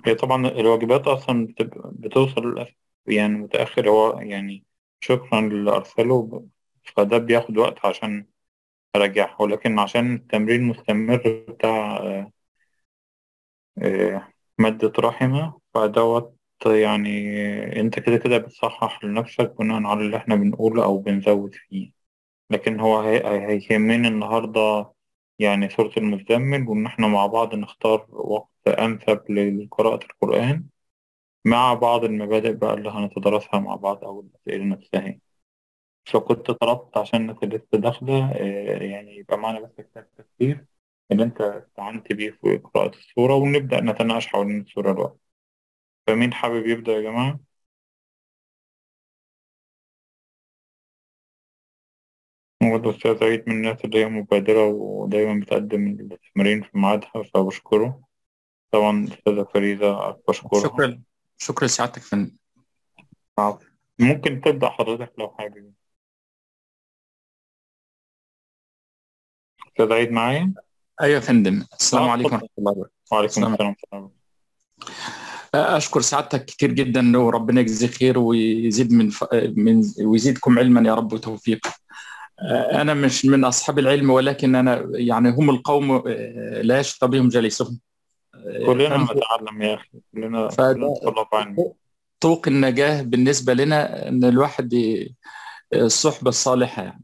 هي طبعا الواجبات أصلا بتبقى بتوصل للأسف يعني متأخر هو يعني شكرا للي أرسله فده بياخد وقت عشان أراجعه ولكن عشان التمرين مستمر بتاع آه، آه، مادة رحمة فدوت يعني أنت كده كده بتصحح لنفسك بناء على اللي إحنا بنقوله أو بنزود فيه لكن هو هي- هيهمني النهاردة يعني سورة المزمل وإن إحنا مع بعض نختار وقت أنسب لقراءة القرآن مع بعض المبادئ بقى اللي هنتدرسها مع بعض أو الأسئلة نفسها فكنت طلبت عشان الناس اللي لسه داخلة آه، يعني يبقى معنا بس كتاب تفسير اللي أنت استعنت بيه في قراءة السورة ونبدأ نتناقش حوالين السورة الوقت فمين حابب يبدأ يا جماعة؟ هو الأستاذ عيد من الناس اللي هي مبادرة ودايما بتقدم التمارين في ميعادها فبشكره طبعا الأستاذة فريدة بشكرها شكرا شكرا سعادتك فندم ممكن تبدأ حضرتك لو حابب أستاذ عيد معايا؟ ايوه يا فندم السلام آه، عليكم اتفضل. ورحمه الله وبركاته وعليكم السلام السلام ورحمة الله اشكر سعادتك كتير جدا وربنا يجزيك خير ويزيد من ف... من ويزيدكم علما يا رب وتوفيقا انا مش من اصحاب العلم ولكن انا يعني هم القوم آه، لا يشقى بهم جليسهم آه، كلنا فأنت- نتعلم يا أخي كلنا فده- كلنا طلاب علم طوق النجاة بالنسبة لنا ان الواحد ي- الصحبة الصالحة يعني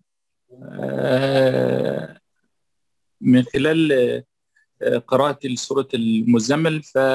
آه، من خلال آه، قراءة سورة المزمل ف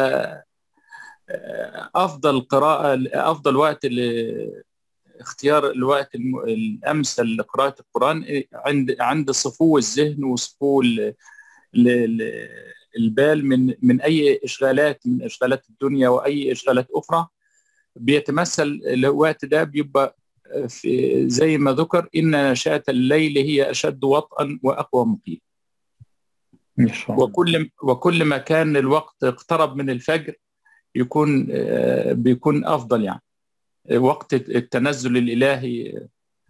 افضل قراءه افضل وقت لاختيار الوقت الم- الامثل لقراءه القران عند عند صفو الذهن وصفو ال- ال- ال- البال من من اي اشغالات من اشغالات الدنيا واي اشغالات اخرى بيتمثل الوقت ده بيبقى في زي ما ذكر ان نشاه الليل هي اشد وطئا واقوى مقيم إن شاء الله وكل وكل ما كان الوقت اقترب من الفجر يكون آه، بيكون افضل يعني وقت التنزل الالهي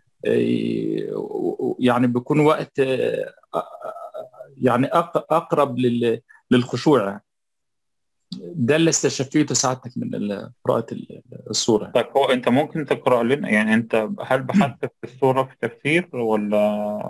آه، يعني بيكون وقت آه، يعني أق- اقرب لل- للخشوع ده اللي استشفيته سعادتك من قراءه السوره طيب هو أنت ممكن تقرأ لنا يعني أنت هل بحثت في السورة في تفسير ولا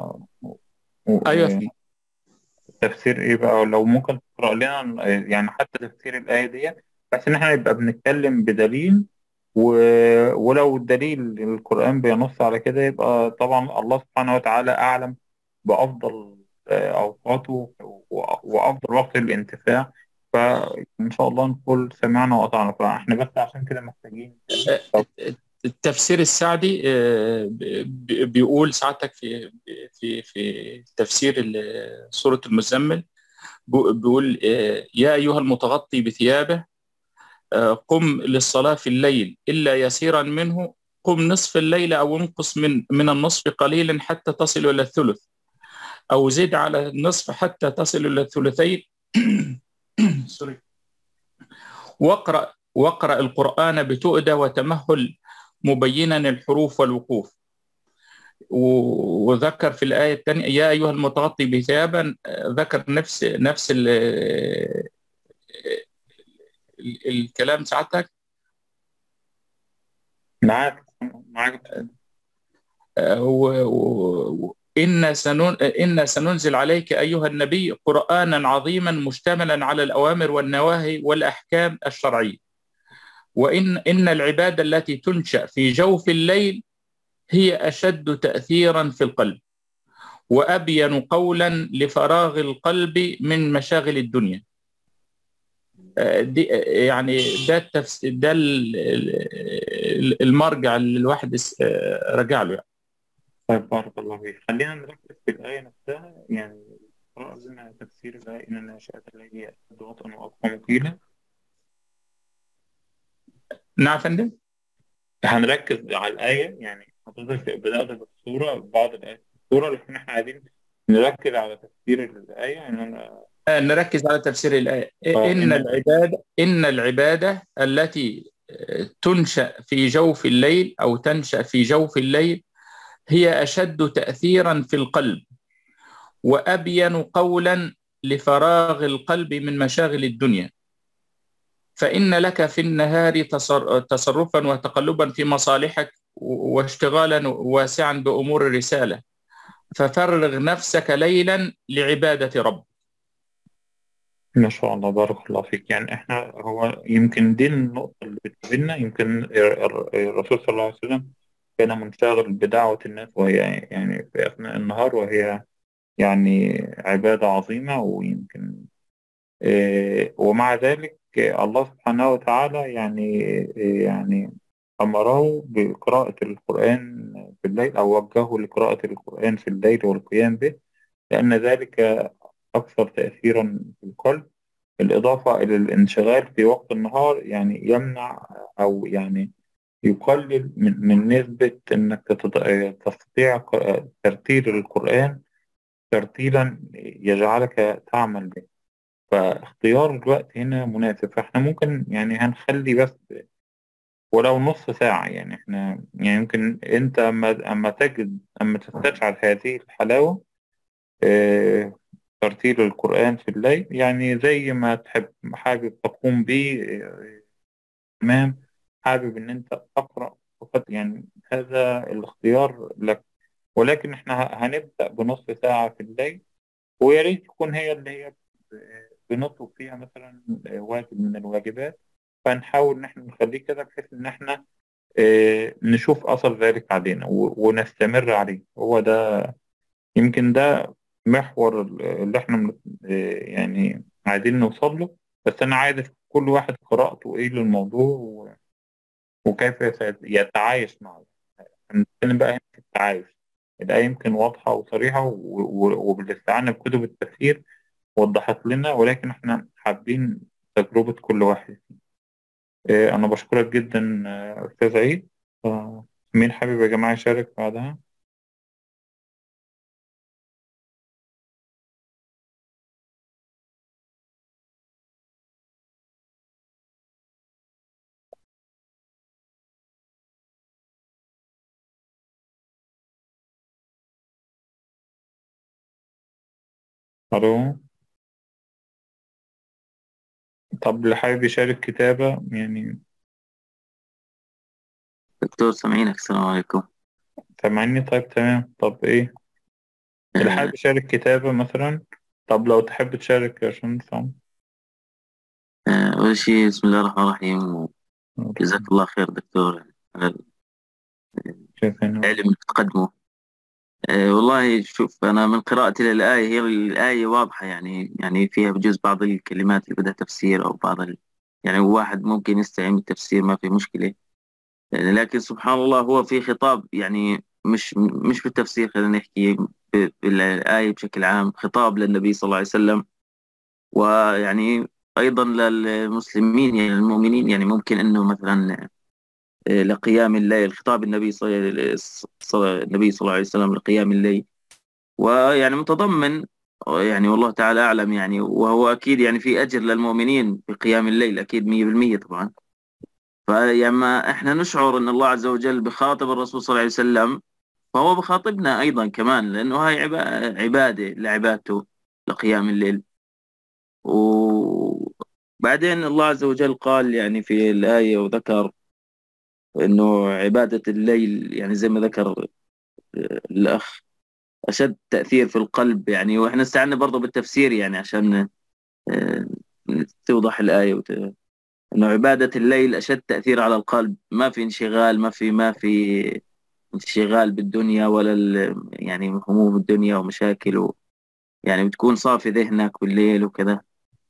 ايوه تفسير إيه بقى لو ممكن تقرأ لنا يعني حتى تفسير الآية دي بحيث إن إحنا نبقى بنتكلم بدليل و... ولو الدليل القرآن بينص على كده يبقى طبعا الله سبحانه وتعالى أعلم بأفضل آه، أوقاته و... وأفضل وقت الانتفاع فإن شاء الله نقول سمعنا وأطعنا فإحنا بس عشان كده محتاجين التفسير السعدي آه، ب- بيقول سعادتك في في في تفسير ال- سورة المزمل بو- بيقول آه، يا أيها المتغطي بثيابه آه، قم للصلاة في الليل إلا يسيرا منه قم نصف الليل أو انقص من من النصف قليلا حتى تصل إلى الثلث أو زد على النصف حتى تصل إلى الثلثين سوري واقرأ واقرأ القرآن بتؤدى وتمهل مبينا الحروف والوقوف و- وذكر في الآية الثانية يا أيها المتغطي بثيابا آه، ذكر نفس نفس ال ال- الكلام ساعتك معاك معاك آه، و- و- إن سنن إن سننزل عليك أيها النبي قرآنا عظيما مشتملا على الأوامر والنواهي والأحكام الشرعية وإن إن العبادة التي تنشأ في جوف الليل هي أشد تأثيرا في القلب وأبين قولا لفراغ القلب من مشاغل الدنيا آه، دي آه، يعني ده التفس ده ال- ال- المرجع اللي الواحد يس- آه، رجع له يعني. طيب بارك الله فيك خلينا نركز في الآية نفسها يعني اقرأ لنا تفسير الآية إن ناشئة الليل هي أشد وطئا وأقوى مقيلا نعم يا فندم هنركز على الآية يعني حضرتك بدأت بالسورة بعض الآيات في السورة لكن إحنا عايزين نركز على تفسير الآية إن أنا آه، نركز على تفسير الآية آه، إن إن- العبادة إن العبادة التي آه، تنشأ في جوف الليل أو تنشأ في جوف الليل هي أشد تأثيرا في القلب وأبين قولا لفراغ القلب من مشاغل الدنيا فإن لك في النهار تصرفا وتقلبا في مصالحك واشتغالا واسعا بأمور الرسالة ففرغ نفسك ليلا لعبادة رب ما شاء الله بارك الله فيك يعني احنا هو يمكن دي النقطة اللي بتقابلنا يمكن الرسول صلى الله عليه وسلم كان منشغل بدعوة الناس وهي يعني في أثناء النهار وهي يعني عبادة عظيمة ويمكن اه ومع ذلك الله سبحانه وتعالى يعني يعني أمره بقراءة القرآن في الليل أو وجهه لقراءة القرآن في الليل والقيام به لأن ذلك أكثر تأثيرا في القلب بالإضافة إلى الانشغال في وقت النهار يعني يمنع أو يعني يقلل من, من نسبة إنك تستطيع ترتيل القرآن ترتيلا يجعلك تعمل به فاختيار الوقت هنا مناسب فاحنا ممكن يعني هنخلي بس ولو نص ساعة يعني احنا يعني يمكن انت اما اما تجد اما تستشعر هذه الحلاوة اه ترتيل القرآن في الليل يعني زي ما تحب حابب تقوم به اه تمام حابب ان انت تقرأ فقط يعني هذا الاختيار لك ولكن احنا هنبدأ بنص ساعة في الليل ويا ريت تكون هي اللي هي بنطلب فيها مثلا واجب من الواجبات فنحاول ان احنا نخليه كده بحيث ان احنا اه نشوف اثر ذلك علينا ونستمر عليه هو ده يمكن ده محور اللي احنا يعني عايزين نوصل له بس انا عايز كل واحد قراءته ايه للموضوع وكيف يتعايش معه هنتكلم بقى هنا في التعايش الآية يمكن واضحة وصريحة وبالاستعانة بكتب التفسير وضحت لنا ولكن احنا حابين تجربة كل واحد اه أنا بشكرك جدا أستاذ عيد مين حابب يا جماعة يشارك بعدها؟ ألو طب اللي حابب يشارك كتابة يعني دكتور سامعينك السلام عليكم سامعني طيب تمام طب إيه اللي حابب يشارك كتابة مثلا طب لو تحب تشارك يا شمس أول شيء بسم الله الرحمن الرحيم وجزاك الله خير دكتور على العلم اللي تقدمه أه والله شوف أنا من قراءتي للآية هي الآية واضحة يعني يعني فيها بجوز بعض الكلمات اللي بدها تفسير أو بعض ال... يعني واحد ممكن يستعين بالتفسير ما في مشكلة لكن سبحان الله هو في خطاب يعني مش مش بالتفسير خلينا نحكي بالآية بشكل عام خطاب للنبي صلى الله عليه وسلم ويعني أيضا للمسلمين يعني المؤمنين يعني ممكن أنه مثلا لقيام الليل خطاب النبي صلى النبي صلى الله عليه وسلم لقيام الليل ويعني متضمن يعني والله تعالى أعلم يعني وهو أكيد يعني في أجر للمؤمنين بقيام الليل أكيد 100% طبعا فلما احنا نشعر ان الله عز وجل بخاطب الرسول صلى الله عليه وسلم فهو بخاطبنا ايضا كمان لانه هاي عباده لعبادته لقيام الليل وبعدين الله عز وجل قال يعني في الايه وذكر انه عباده الليل يعني زي ما ذكر الاخ اشد تاثير في القلب يعني واحنا استعنا برضه بالتفسير يعني عشان توضح الايه وت... انه عبادة الليل اشد تأثير على القلب ما في انشغال ما في ما في انشغال بالدنيا ولا يعني هموم الدنيا ومشاكل و يعني بتكون صافي ذهنك بالليل وكذا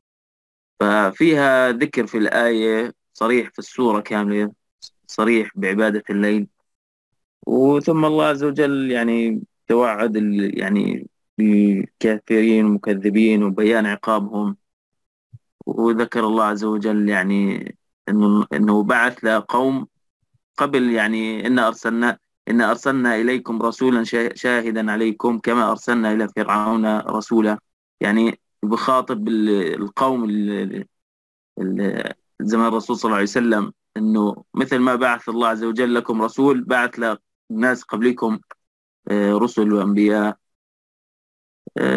ففيها ذكر في الآية صريح في السورة كاملة صريح بعبادة الليل وثم الله عز وجل يعني توعد يعني الكافرين والمكذبين وبيان عقابهم وذكر الله عز وجل يعني انه انه بعث لقوم قبل يعني ان ارسلنا ان ارسلنا اليكم رسولا شاهدا عليكم كما ارسلنا الى فرعون رسولا يعني بخاطب القوم زمان الرسول صلى الله عليه وسلم انه مثل ما بعث الله عز وجل لكم رسول بعث لناس قبلكم رسل وانبياء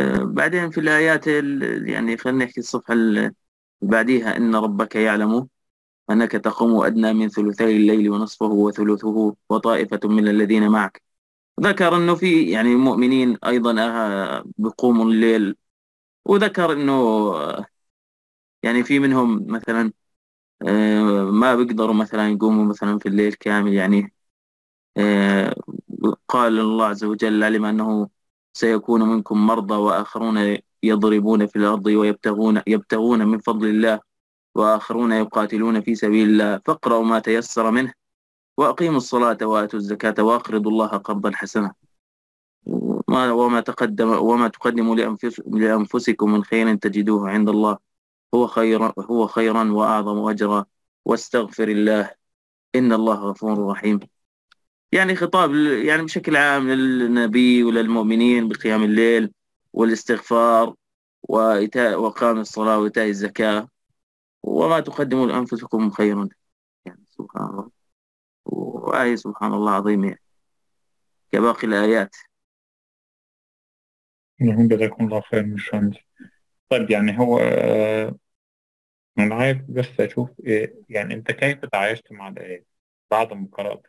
بعدين في الايات يعني خلينا نحكي الصفحه بعديها إن ربك يعلم أنك تقوم أدنى من ثلثي الليل ونصفه وثلثه وطائفة من الذين معك ذكر أنه في يعني مؤمنين أيضا بيقوموا الليل وذكر أنه يعني في منهم مثلا آه، ما بيقدروا مثلا يقوموا مثلا في الليل كامل يعني آه، قال الله عز وجل علم أنه سيكون منكم مرضى وآخرون يضربون في الأرض ويبتغون يبتغون من فضل الله وآخرون يقاتلون في سبيل الله فاقرأوا ما تيسر منه وأقيموا الصلاة وآتوا الزكاة وأقرضوا الله قرضا حسنا وما تقدم وما تقدموا لأنفسكم من خير تجدوه عند الله هو خيرا هو خيرا وأعظم أجرا واستغفر الله إن الله غفور رحيم يعني خطاب يعني بشكل عام للنبي وللمؤمنين بقيام الليل والاستغفار وإيتاء وقام الصلاة وإيتاء الزكاة وما تقدموا لأنفسكم خيرا يعني سبحان الله وآية سبحان الله عظيمة يعني كباقي الآيات نعم جزاكم الله خير مش طيب يعني هو آه، أنا عايز بس أشوف إيه يعني أنت كيف تعايشت مع الآيات بعد ما قرأت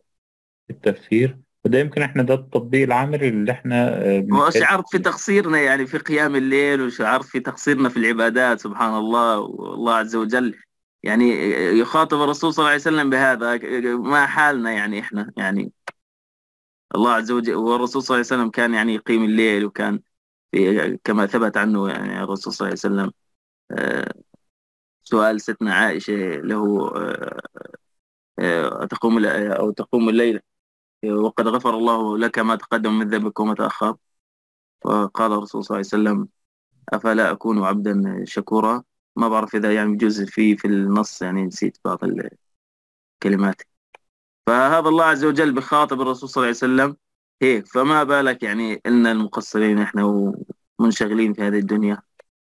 التفسير وده يمكن احنا ده التطبيق العملي اللي احنا آه، وشعرت في تقصيرنا يعني في قيام الليل وشعرت في تقصيرنا في العبادات سبحان الله والله عز وجل يعني يخاطب الرسول صلى الله عليه وسلم بهذا ما حالنا يعني احنا يعني الله عز وجل والرسول صلى الله عليه وسلم كان يعني يقيم الليل وكان كما ثبت عنه يعني الرسول صلى الله عليه وسلم آه، سؤال ستنا عائشة له آه، تقوم أو تقوم الليل وقد غفر الله لك ما تقدم من ذنبك وما تأخر فقال الرسول صلى الله عليه وسلم أفلا أكون عبدا شكورا ما بعرف إذا يعني جزء في في النص يعني نسيت بعض الكلمات فهذا الله عز وجل بخاطب الرسول صلى الله عليه وسلم هيك فما بالك يعني إن المقصرين إحنا ومنشغلين في هذه الدنيا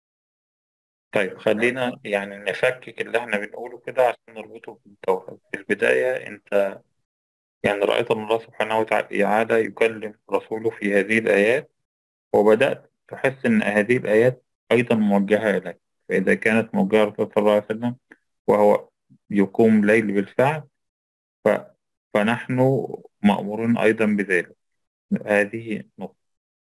طيب خلينا يعني نفكك اللي احنا بنقوله كده عشان نربطه بالتوحيد في البداية انت يعني رأيت أن الله سبحانه وتعالى يكلم رسوله في هذه الآيات وبدأت تحس أن هذه الآيات أيضا موجهة إليك فإذا كانت موجهة للرسول صلى الله عليه وسلم وهو يقوم ليل بالفعل ف... فنحن مأمورون أيضا بذلك هذه نقطة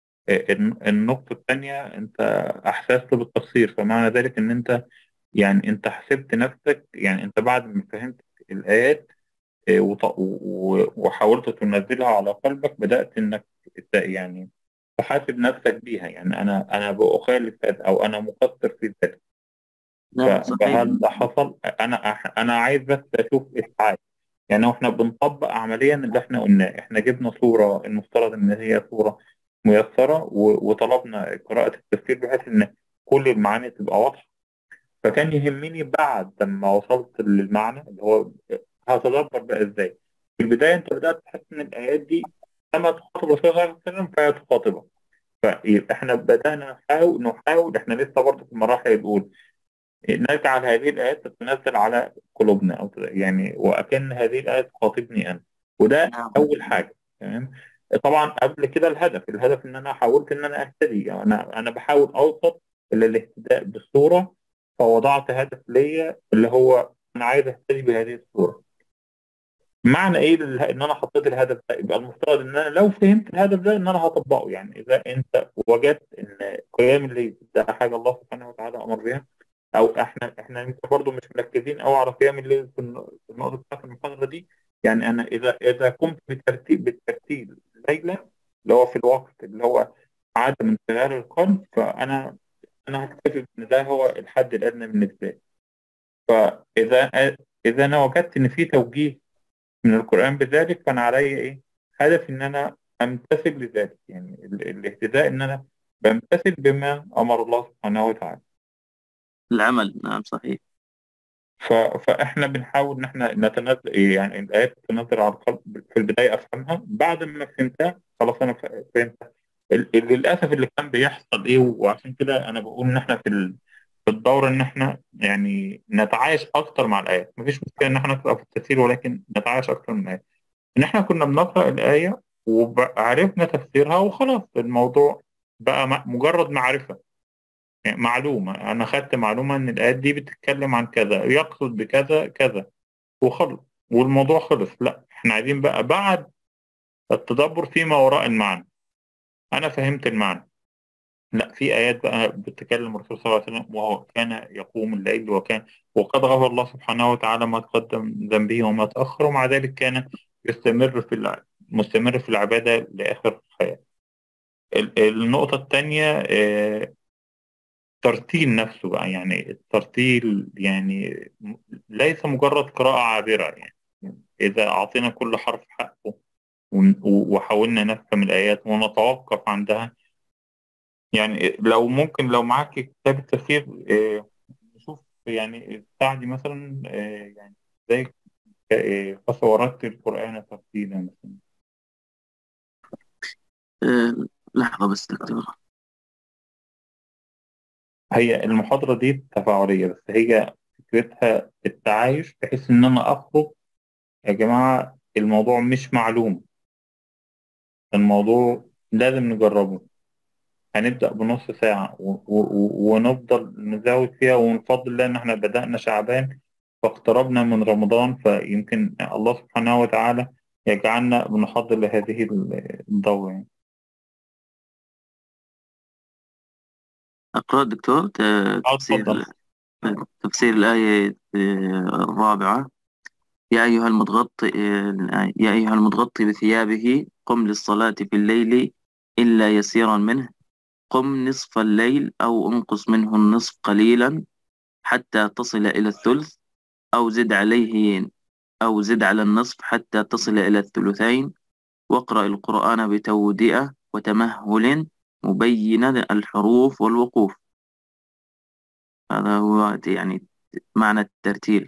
النقطة الثانية أنت أحسست بالتقصير فمعنى ذلك أن أنت يعني أنت حسبت نفسك يعني أنت بعد ما فهمت الآيات آه، وحاولت تنزلها على قلبك بدأت إنك يعني تحاسب نفسك بيها يعني أنا أنا بأخالف أو أنا مقصر في ذلك نعم فهل ده حصل أنا أنا عايز بس أشوف إفعال يعني احنا بنطبق عمليا اللي احنا قلناه احنا جبنا صورة المفترض ان هي صورة ميسرة وطلبنا قراءة التفسير بحيث ان كل المعاني تبقى واضحة فكان يهمني بعد ما وصلت للمعنى اللي هو هتدبر بقى ازاي في البداية انت بدأت تحس ان الآيات دي لما تخاطب الرسول صلى الله عليه وسلم فهي تخاطبها فاحنا بدأنا نحاول نحاول احنا لسه برضه في المراحل الأولى نجعل هذه الآيات تتنزل على قلوبنا أو يعني وأكن هذه الآيات تخاطبني أنا وده نعم. أول حاجة تمام طبعا قبل كده الهدف الهدف ان انا حاولت ان انا اهتدي يعني انا انا بحاول اوصل الى الاهتداء بالصوره فوضعت هدف ليا اللي هو انا عايز اهتدي بهذه الصوره معنى ايه ان انا حطيت الهدف ده يبقى المفترض ان انا لو فهمت الهدف ده ان انا هطبقه يعني اذا انت وجدت ان قيام الليل ده حاجه الله سبحانه وتعالى امر بها او احنا احنا يمكن برضه مش مركزين قوي على قيام الليل في النقطه بتاعت المحاضره دي يعني انا اذا اذا قمت بالترتيب بالترتيب ليله اللي هو في الوقت اللي هو عدم انشغال القلب فانا انا هكتفي ان ده هو الحد الادنى بالنسبه لي فاذا اذا انا وجدت ان في توجيه من القران بذلك فانا علي ايه هدف ان انا امتثل لذلك يعني الاهتداء ان انا بمتثل بما امر الله سبحانه وتعالى العمل نعم صحيح ف... فاحنا بنحاول ان احنا نتنزل يعني الايات تنزل على القلب في البدايه افهمها بعد ما فهمتها خلاص انا فهمتها للاسف اللي كان بيحصل ايه وعشان كده انا بقول ان احنا في في الدوره ان احنا يعني نتعايش اكتر مع الايات مفيش مشكله ان احنا نقرا في التفسير ولكن نتعايش اكتر من الايات ان احنا كنا بنقرا الايه وعرفنا تفسيرها وخلاص الموضوع بقى مجرد معرفه يعني معلومة أنا خدت معلومة إن الآيات دي بتتكلم عن كذا يقصد بكذا كذا وخلص والموضوع خلص لا إحنا عايزين بقى بعد التدبر فيما وراء المعنى أنا فهمت المعنى لا في آيات بقى بتتكلم الرسول صلى الله عليه وسلم وهو كان يقوم الليل وكان وقد غفر الله سبحانه وتعالى ما تقدم ذنبه وما تأخر ومع ذلك كان يستمر في الع... مستمر في العبادة لآخر حياته. ال- النقطة الثانية آه، ترتيل نفسه بقى يعني الترتيل يعني م- ليس مجرد قراءة عابرة يعني إذا أعطينا كل حرف حقه ون- و- وحاولنا نفهم الآيات ونتوقف عندها يعني لو ممكن لو معاك كتاب التفسير آه، نشوف يعني السعدي مثلا آه، يعني زي آه، فصورات القرآن ترتيلا مثلا آه، لحظة بس دكتور هي المحاضرة دي تفاعلية بس هي فكرتها التعايش بحيث إن أنا أخرج يا جماعة الموضوع مش معلوم الموضوع لازم نجربه هنبدأ بنص ساعة و- و- و- ونفضل نزود فيها ونفضل لأن إحنا بدأنا شعبان فاقتربنا من رمضان فيمكن الله سبحانه وتعالى يجعلنا بنحضر لهذه الدورة يعني. أقرأ دكتور ت- آه، تفسير اتفضل تفسير الآية آه، الرابعة يا أيها المتغطي آه، يا أيها المتغطي بثيابه قم للصلاة في الليل إلا يسيرا منه قم نصف الليل أو انقص منه النصف قليلا حتى تصل إلى الثلث أو زد عليه أو زد على النصف حتى تصل إلى الثلثين واقرأ القرآن بتودئة وتمهل مبينا الحروف والوقوف هذا هو يعني معنى الترتيل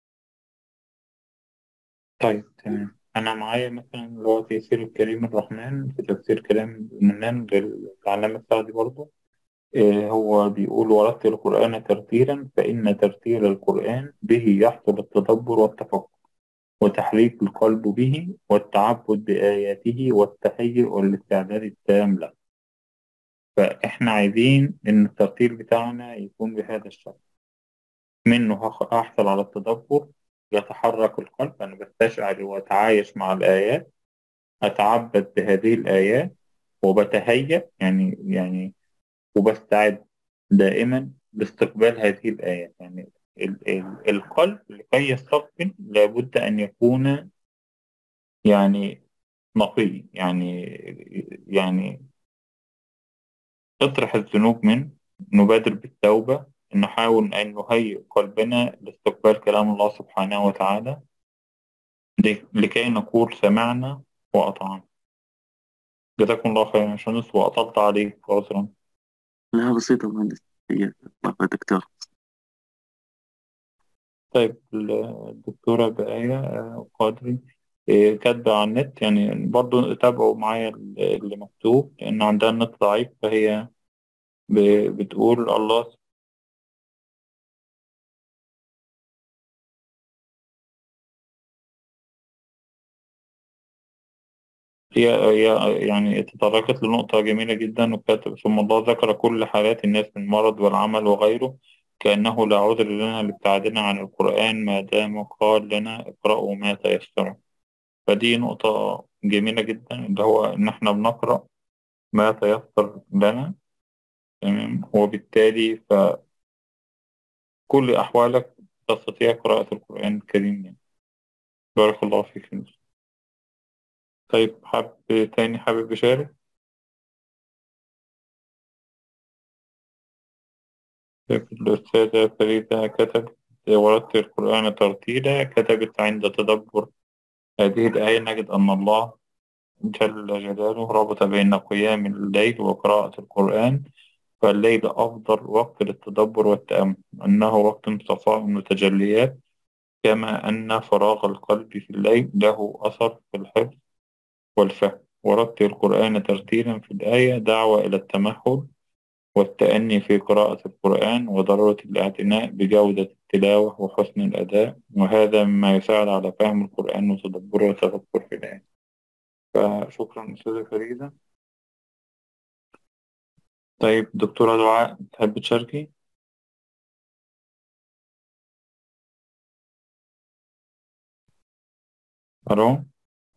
طيب تمام أنا معايا مثلا اللي هو تيسير الكريم الرحمن في تفسير كلام المنان للعلامة السعدي برضه إيه هو بيقول ورتل القرآن ترتيلا فإن ترتيل القرآن به يحصل التدبر والتفكر وتحريك القلب به والتعبد بآياته والتهيؤ والاستعداد التام له فإحنا عايزين إن الترتيل بتاعنا يكون بهذا الشكل منه هخ- هحصل على التدبر يتحرك القلب أنا بستشعر وأتعايش مع الآيات أتعبد بهذه الآيات وبتهيأ يعني يعني وبستعد دائما لاستقبال هذه الآيات يعني ال ال القلب لكي يستقبل لابد أن يكون يعني نقي يعني يعني اطرح الذنوب منه نبادر بالتوبة نحاول أن نهيئ قلبنا لاستقبال كلام الله سبحانه وتعالى ل- لكي نقول سمعنا وأطعنا جزاكم الله خيرا يا شمس وأطلت عليك عذرا لا بسيطة مهندس هي الله دكتور طيب ال- الدكتورة بآية آه، قادري آه، كاتبة على النت يعني برضو تابعوا معايا ال- اللي مكتوب لأن عندها النت ضعيف فهي ب- بتقول الله هي هي يعني تطرقت لنقطة جميلة جدا وكاتب ثم الله ذكر كل حالات الناس من المرض والعمل وغيره كأنه لا عذر لنا لابتعادنا عن القرآن ما دام قال لنا اقرأوا ما تيسر فدي نقطة جميلة جدا اللي هو إن إحنا بنقرأ ما تيسر لنا تمام وبالتالي فكل أحوالك تستطيع قراءة القرآن الكريم يعني. بارك الله فيك يا يوسف. طيب حابب تاني حابب يشارك طيب الأستاذة فريدة كتبت ورتل القرآن ترتيلا كتبت عند تدبر هذه الآية نجد أن الله جل جلاله ربط بين قيام الليل وقراءة القرآن فالليل أفضل وقت للتدبر والتأمل أنه وقت صفاء وتجليات كما أن فراغ القلب في الليل له أثر في الحفظ والفهم ورتل القرآن ترتيلا في الآية دعوة إلى التمهل والتأني في قراءة القرآن وضرورة الاعتناء بجودة التلاوة وحسن الأداء وهذا مما يساعد على فهم القرآن وتدبره والتفكر في الآية فشكرا أستاذة فريدة طيب دكتورة دعاء تحب تشاركي؟ ألو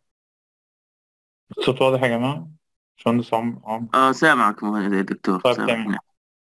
الصوت واضح يا جماعة؟ باشمهندس عم عم اه سامعك يا دكتور طيب سامعك تمام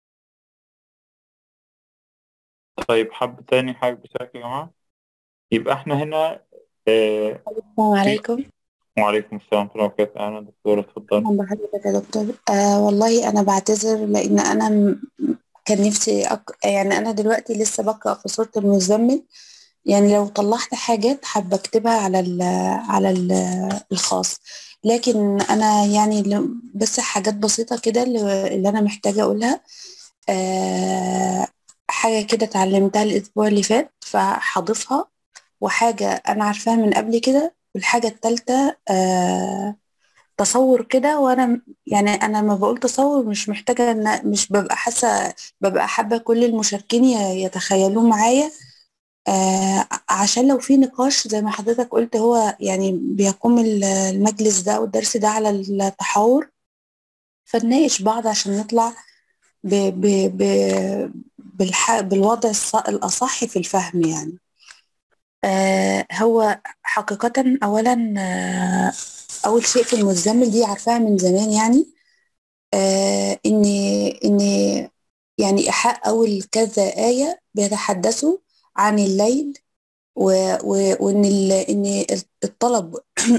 طيب حب تاني حاجة تشاركي يا جماعة؟ يبقى احنا هنا آه السلام في عليكم وعليكم السلام ورحمة الله وبركاته أهلا دكتورة اتفضل أهلا بحضرتك يا دكتور آه والله أنا بعتذر لأن أنا م- كان نفسي أك... يعني أنا دلوقتي لسه بقرأ في سورة المزمل يعني لو طلعت حاجات حابة أكتبها على ال على ال الخاص لكن أنا يعني ل- بس حاجات بسيطة كده اللي اللي أنا محتاجة أقولها آه حاجة كده اتعلمتها الأسبوع اللي فات فهضيفها وحاجة أنا عارفاها من قبل كده والحاجة التالتة آه تصور كده وانا م- يعني انا لما بقول تصور مش محتاجه ان مش ببقى حاسه ببقى حابه كل المشاركين ي- يتخيلوه معايا آه عشان لو في نقاش زي ما حضرتك قلت هو يعني بيقوم ال- المجلس ده والدرس ده على التحاور فنناقش بعض عشان نطلع ب ب ب بالح بالوضع الص- الأصح في الفهم يعني آه هو حقيقة أولا آه أول شيء في المزمل دي عارفاها من زمان يعني آه إن إن يعني إيحاء أول كذا آية بيتحدثوا عن الليل و و وإن ال إن الطلب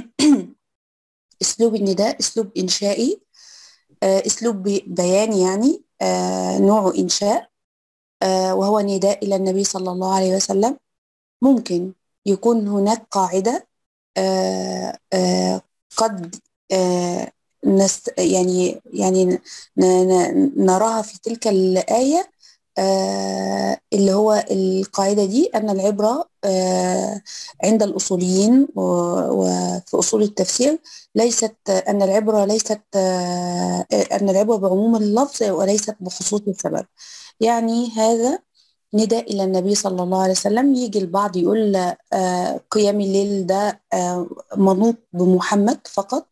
أسلوب النداء أسلوب إنشائي آه أسلوب بي- بياني يعني آه نوعه إنشاء آه وهو نداء إلى النبي صلى الله عليه وسلم ممكن يكون هناك قاعدة آه آه قد آه نست يعني يعني ن- ن- نراها في تلك الآية آه اللي هو القاعدة دي أن العبرة آه عند الأصوليين و- وفي أصول التفسير ليست أن العبرة ليست آه أن العبرة بعموم اللفظ وليست بخصوص السبب يعني هذا نداء إلى النبي صلى الله عليه وسلم يجي البعض يقول آه قيام الليل ده آه منوط بمحمد فقط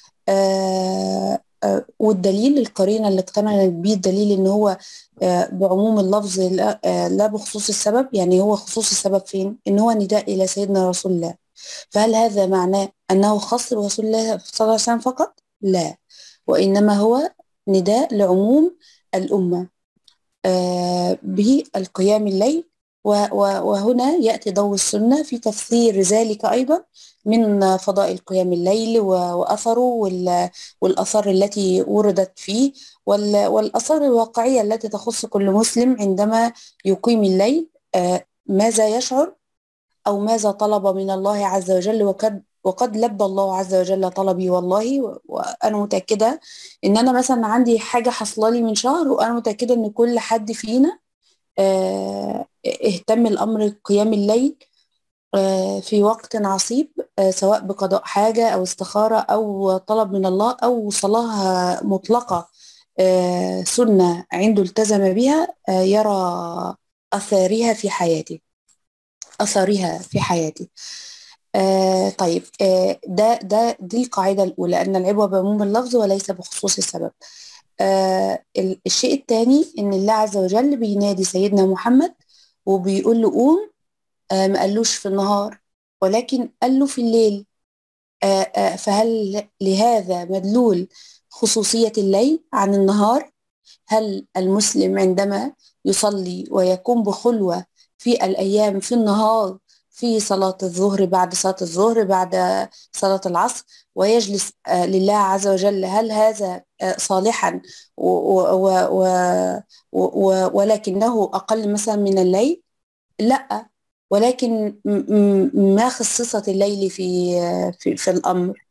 آه آه والدليل القرينة اللي اقتنعت بيه الدليل إن هو آه بعموم اللفظ لا, آه لا بخصوص السبب يعني هو خصوص السبب فين؟ إن هو نداء إلى سيدنا رسول الله فهل هذا معناه أنه خاص برسول الله صلى الله عليه وسلم فقط؟ لا وإنما هو نداء لعموم الأمة آه، بالقيام الليل و- و- وهنا يأتي ضوء السنة في تفسير ذلك أيضا من فضائل قيام الليل و- وأثره وال- والآثار التي وردت فيه وال- والآثار الواقعية التي تخص كل مسلم عندما يقيم الليل آه، ماذا يشعر أو ماذا طلب من الله عز وجل وقد وقد لبى الله عز وجل طلبي والله و- وأنا متأكدة إن أنا مثلا عندي حاجة حصلة لي من شهر وأنا متأكدة إن كل حد فينا آه، اهتم الأمر قيام الليل آه، في وقت عصيب آه، سواء بقضاء حاجة أو استخارة أو طلب من الله أو صلاة مطلقة آه، سنة عنده التزم بها آه، يرى أثارها في حياته أثرها في حياتي آه طيب آه ده ده دي القاعدة الأولى أن العبرة بعموم اللفظ وليس بخصوص السبب آه ال- الشيء الثاني أن الله عز وجل بينادي سيدنا محمد وبيقول له قوم آه ما قالوش في النهار ولكن قال له في الليل آه آه فهل لهذا مدلول خصوصية الليل عن النهار هل المسلم عندما يصلي ويقوم بخلوة في الأيام في النهار في صلاة الظهر بعد صلاة الظهر بعد صلاة العصر ويجلس آه، لله عز وجل هل هذا آه، صالحا و و و و و ولكنه أقل مثلا من الليل لا ولكن م- م- ما خصصت الليل في في, في الأمر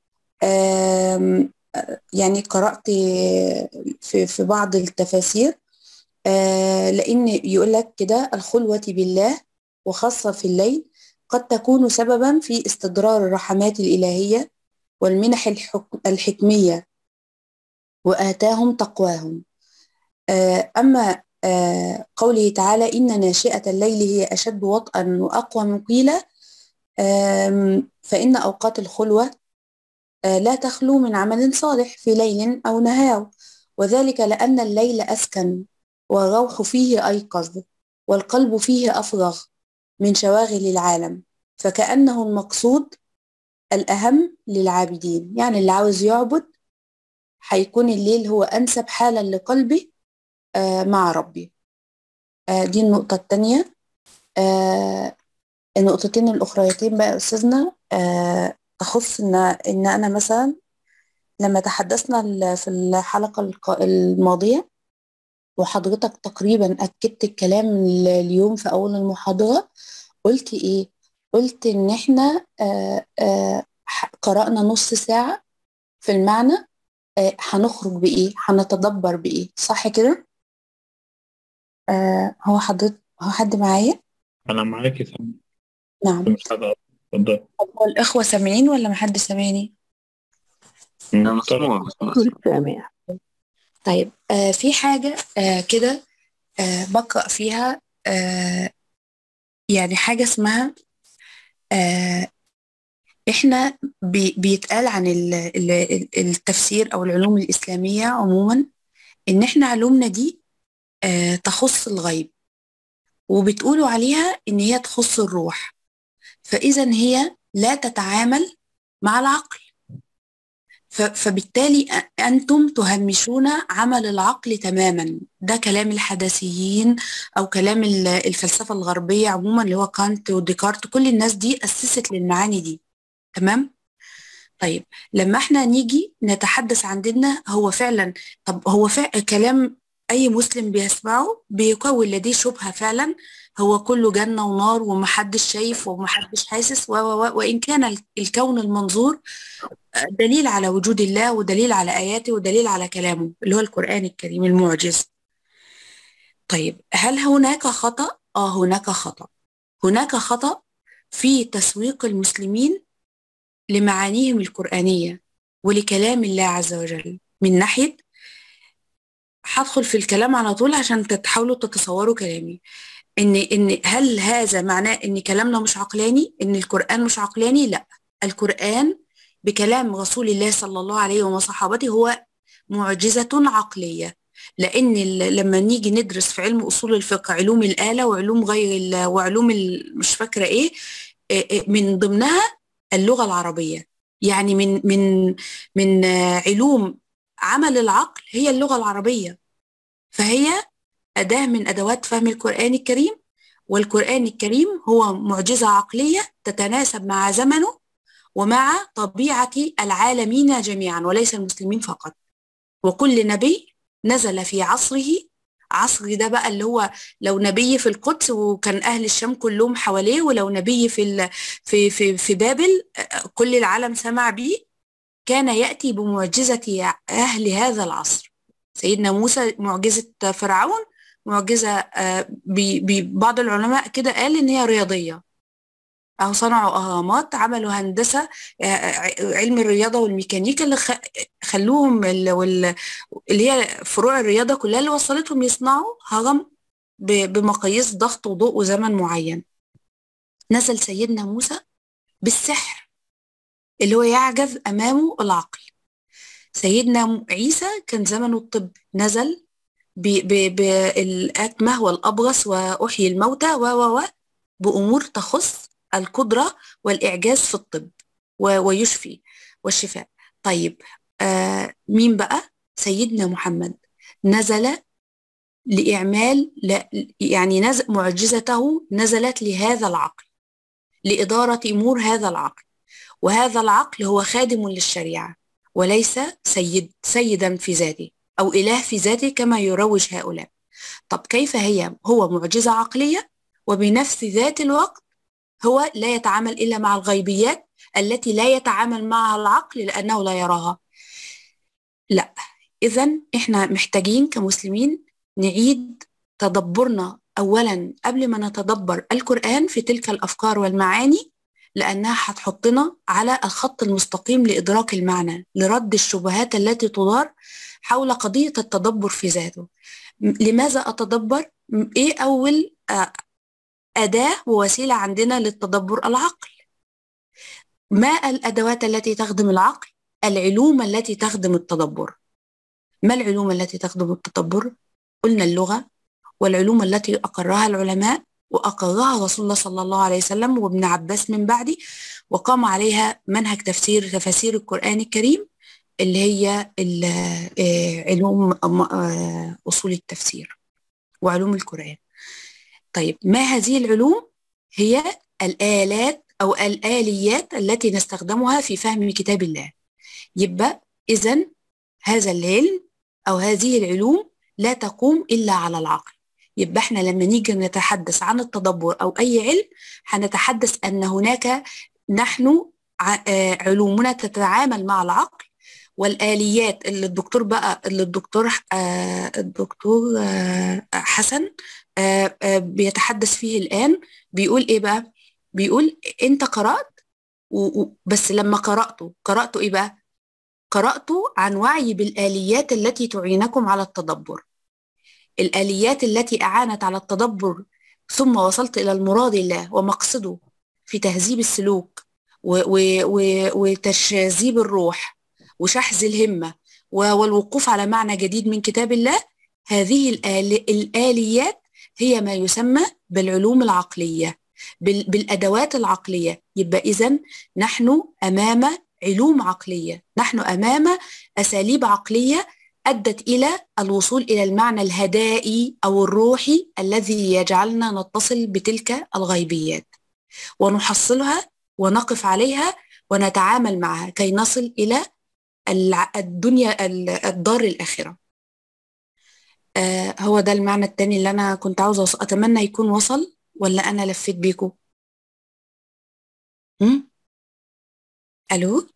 آم، يعني قرأت في في بعض التفاسير آه، لأن يقول لك كده الخلوة بالله وخاصة في الليل قد تكون سببا في استدرار الرحمات الإلهية والمنح الحك- الحكمية وآتاهم تقواهم آه، أما آه، قوله تعالى إن ناشئة الليل هي أشد وطئا وأقوى من قيلة آم، فإن أوقات الخلوة آه، لا تخلو من عمل صالح في ليل أو نهار وذلك لأن الليل أسكن والروح فيه أيقظ والقلب فيه أفرغ من شواغل العالم فكأنه المقصود الأهم للعابدين يعني اللي عاوز يعبد هيكون الليل هو أنسب حالا لقلبه آه مع ربي آه دي النقطة التانية آه النقطتين الأخريتين بقى يا أستاذنا آه تخص إن إن أنا مثلا لما تحدثنا في الحلقة الماضية وحضرتك تقريبا أكدت الكلام اليوم في أول المحاضرة قلت إيه؟ قلت إن إحنا آآ آآ قرأنا نص ساعة في المعنى هنخرج بإيه؟ هنتدبر بإيه؟ صح كده؟ هو حضرتك هو حد معايا؟ أنا معاكي سامع نعم مش حاجة اتفضل هو الإخوة سامعين ولا محدش سامعني؟ لا مسموع مسموع سامع طيب آه في حاجة آه كده آه بقرأ فيها آه يعني حاجة اسمها آه احنا بي بيتقال عن ال ال التفسير او العلوم الاسلامية عموما ان احنا علومنا دي آه تخص الغيب وبتقولوا عليها ان هي تخص الروح فاذا هي لا تتعامل مع العقل فبالتالي أنتم تهمشون عمل العقل تماما ده كلام الحداثيين أو كلام الفلسفة الغربية عموما اللي هو كانت وديكارت كل الناس دي أسست للمعاني دي تمام؟ طيب لما احنا نيجي نتحدث عن ديننا هو فعلا طب هو فعلا كلام أي مسلم بيسمعه بيكون لديه شبهة فعلا هو كله جنة ونار ومحدش شايف ومحدش حاسس و و وإن كان الكون المنظور دليل على وجود الله ودليل على آياته ودليل على كلامه اللي هو القرآن الكريم المعجز طيب هل هناك خطأ؟ آه هناك خطأ هناك خطأ في تسويق المسلمين لمعانيهم القرآنية ولكلام الله عز وجل من ناحية هدخل في الكلام على طول عشان تحاولوا تتصوروا كلامي ان ان هل هذا معناه ان كلامنا مش عقلاني ان القران مش عقلاني لا القران بكلام رسول الله صلى الله عليه وصحابته هو معجزه عقليه لان لما نيجي ندرس في علم اصول الفقه علوم الاله وعلوم غير وعلوم مش فاكره ايه من ضمنها اللغه العربيه يعني من من من علوم عمل العقل هي اللغه العربيه فهي أداة من أدوات فهم القرآن الكريم والقرآن الكريم هو معجزة عقلية تتناسب مع زمنه ومع طبيعة العالمين جميعا وليس المسلمين فقط وكل نبي نزل في عصره عصر ده بقى اللي هو لو نبي في القدس وكان أهل الشام كلهم حواليه ولو نبي في في في في بابل كل العالم سمع به كان يأتي بمعجزة أهل هذا العصر سيدنا موسى معجزة فرعون معجزة ببعض العلماء كده قال إن هي رياضية أو صنعوا أهرامات عملوا هندسة علم الرياضة والميكانيكا اللي خلوهم اللي هي فروع الرياضة كلها اللي وصلتهم يصنعوا هرم بمقاييس ضغط وضوء وزمن معين نزل سيدنا موسى بالسحر اللي هو يعجز أمامه العقل سيدنا عيسى كان زمنه الطب نزل بالأكمه والأبرص وأحيي الموتى و و بأمور تخص القدرة والإعجاز في الطب ويشفي والشفاء طيب آه مين بقى سيدنا محمد نزل لإعمال لا يعني نزل معجزته نزلت لهذا العقل لإدارة أمور هذا العقل وهذا العقل هو خادم للشريعة وليس سيد سيدا في ذاته أو إله في ذاته كما يروج هؤلاء طب كيف هي هو معجزة عقلية وبنفس ذات الوقت هو لا يتعامل إلا مع الغيبيات التي لا يتعامل معها العقل لأنه لا يراها لا إذا إحنا محتاجين كمسلمين نعيد تدبرنا أولا قبل ما نتدبر القرآن في تلك الأفكار والمعاني لأنها هتحطنا على الخط المستقيم لإدراك المعنى لرد الشبهات التي تدار حول قضية التدبر في ذاته لماذا أتدبر؟ إيه أول أداة ووسيلة عندنا للتدبر العقل ما الأدوات التي تخدم العقل؟ العلوم التي تخدم التدبر ما العلوم التي تخدم التدبر قلنا اللغة والعلوم التي أقرها العلماء وأقرها رسول الله صلى الله عليه وسلم وابن عباس من بعده وقام عليها منهج تفسير تفاسير القرآن الكريم اللي هي علوم أصول التفسير وعلوم القرآن طيب ما هذه العلوم هي الآلات أو الآليات التي نستخدمها في فهم كتاب الله يبقى إذا هذا العلم أو هذه العلوم لا تقوم إلا على العقل يبقى احنا لما نيجي نتحدث عن التدبر أو أي علم هنتحدث أن هناك نحن علومنا تتعامل مع العقل والآليات اللي الدكتور بقى اللي الدكتور آه الدكتور آه حسن آه آه بيتحدث فيه الآن بيقول إيه بقى؟ بيقول أنت قرأت بس لما قرأته قرأته إيه بقى؟ قرأته عن وعي بالآليات التي تعينكم على التدبر الآليات التي أعانت على التدبر ثم وصلت إلى المراد الله ومقصده في تهذيب السلوك وتشذيب الروح وشحذ الهمة والوقوف على معنى جديد من كتاب الله هذه الآليات هي ما يسمى بالعلوم العقلية بالأدوات العقلية يبقى إذن نحن أمام علوم عقلية نحن أمام أساليب عقلية أدت إلى الوصول إلى المعنى الهدائي أو الروحي الذي يجعلنا نتصل بتلك الغيبيات ونحصلها ونقف عليها ونتعامل معها كي نصل إلى الدنيا الدار الآخرة آه هو ده المعنى التاني اللي أنا كنت عاوزة أص... أتمنى يكون وصل ولا أنا لفيت بيكم هم؟ ألو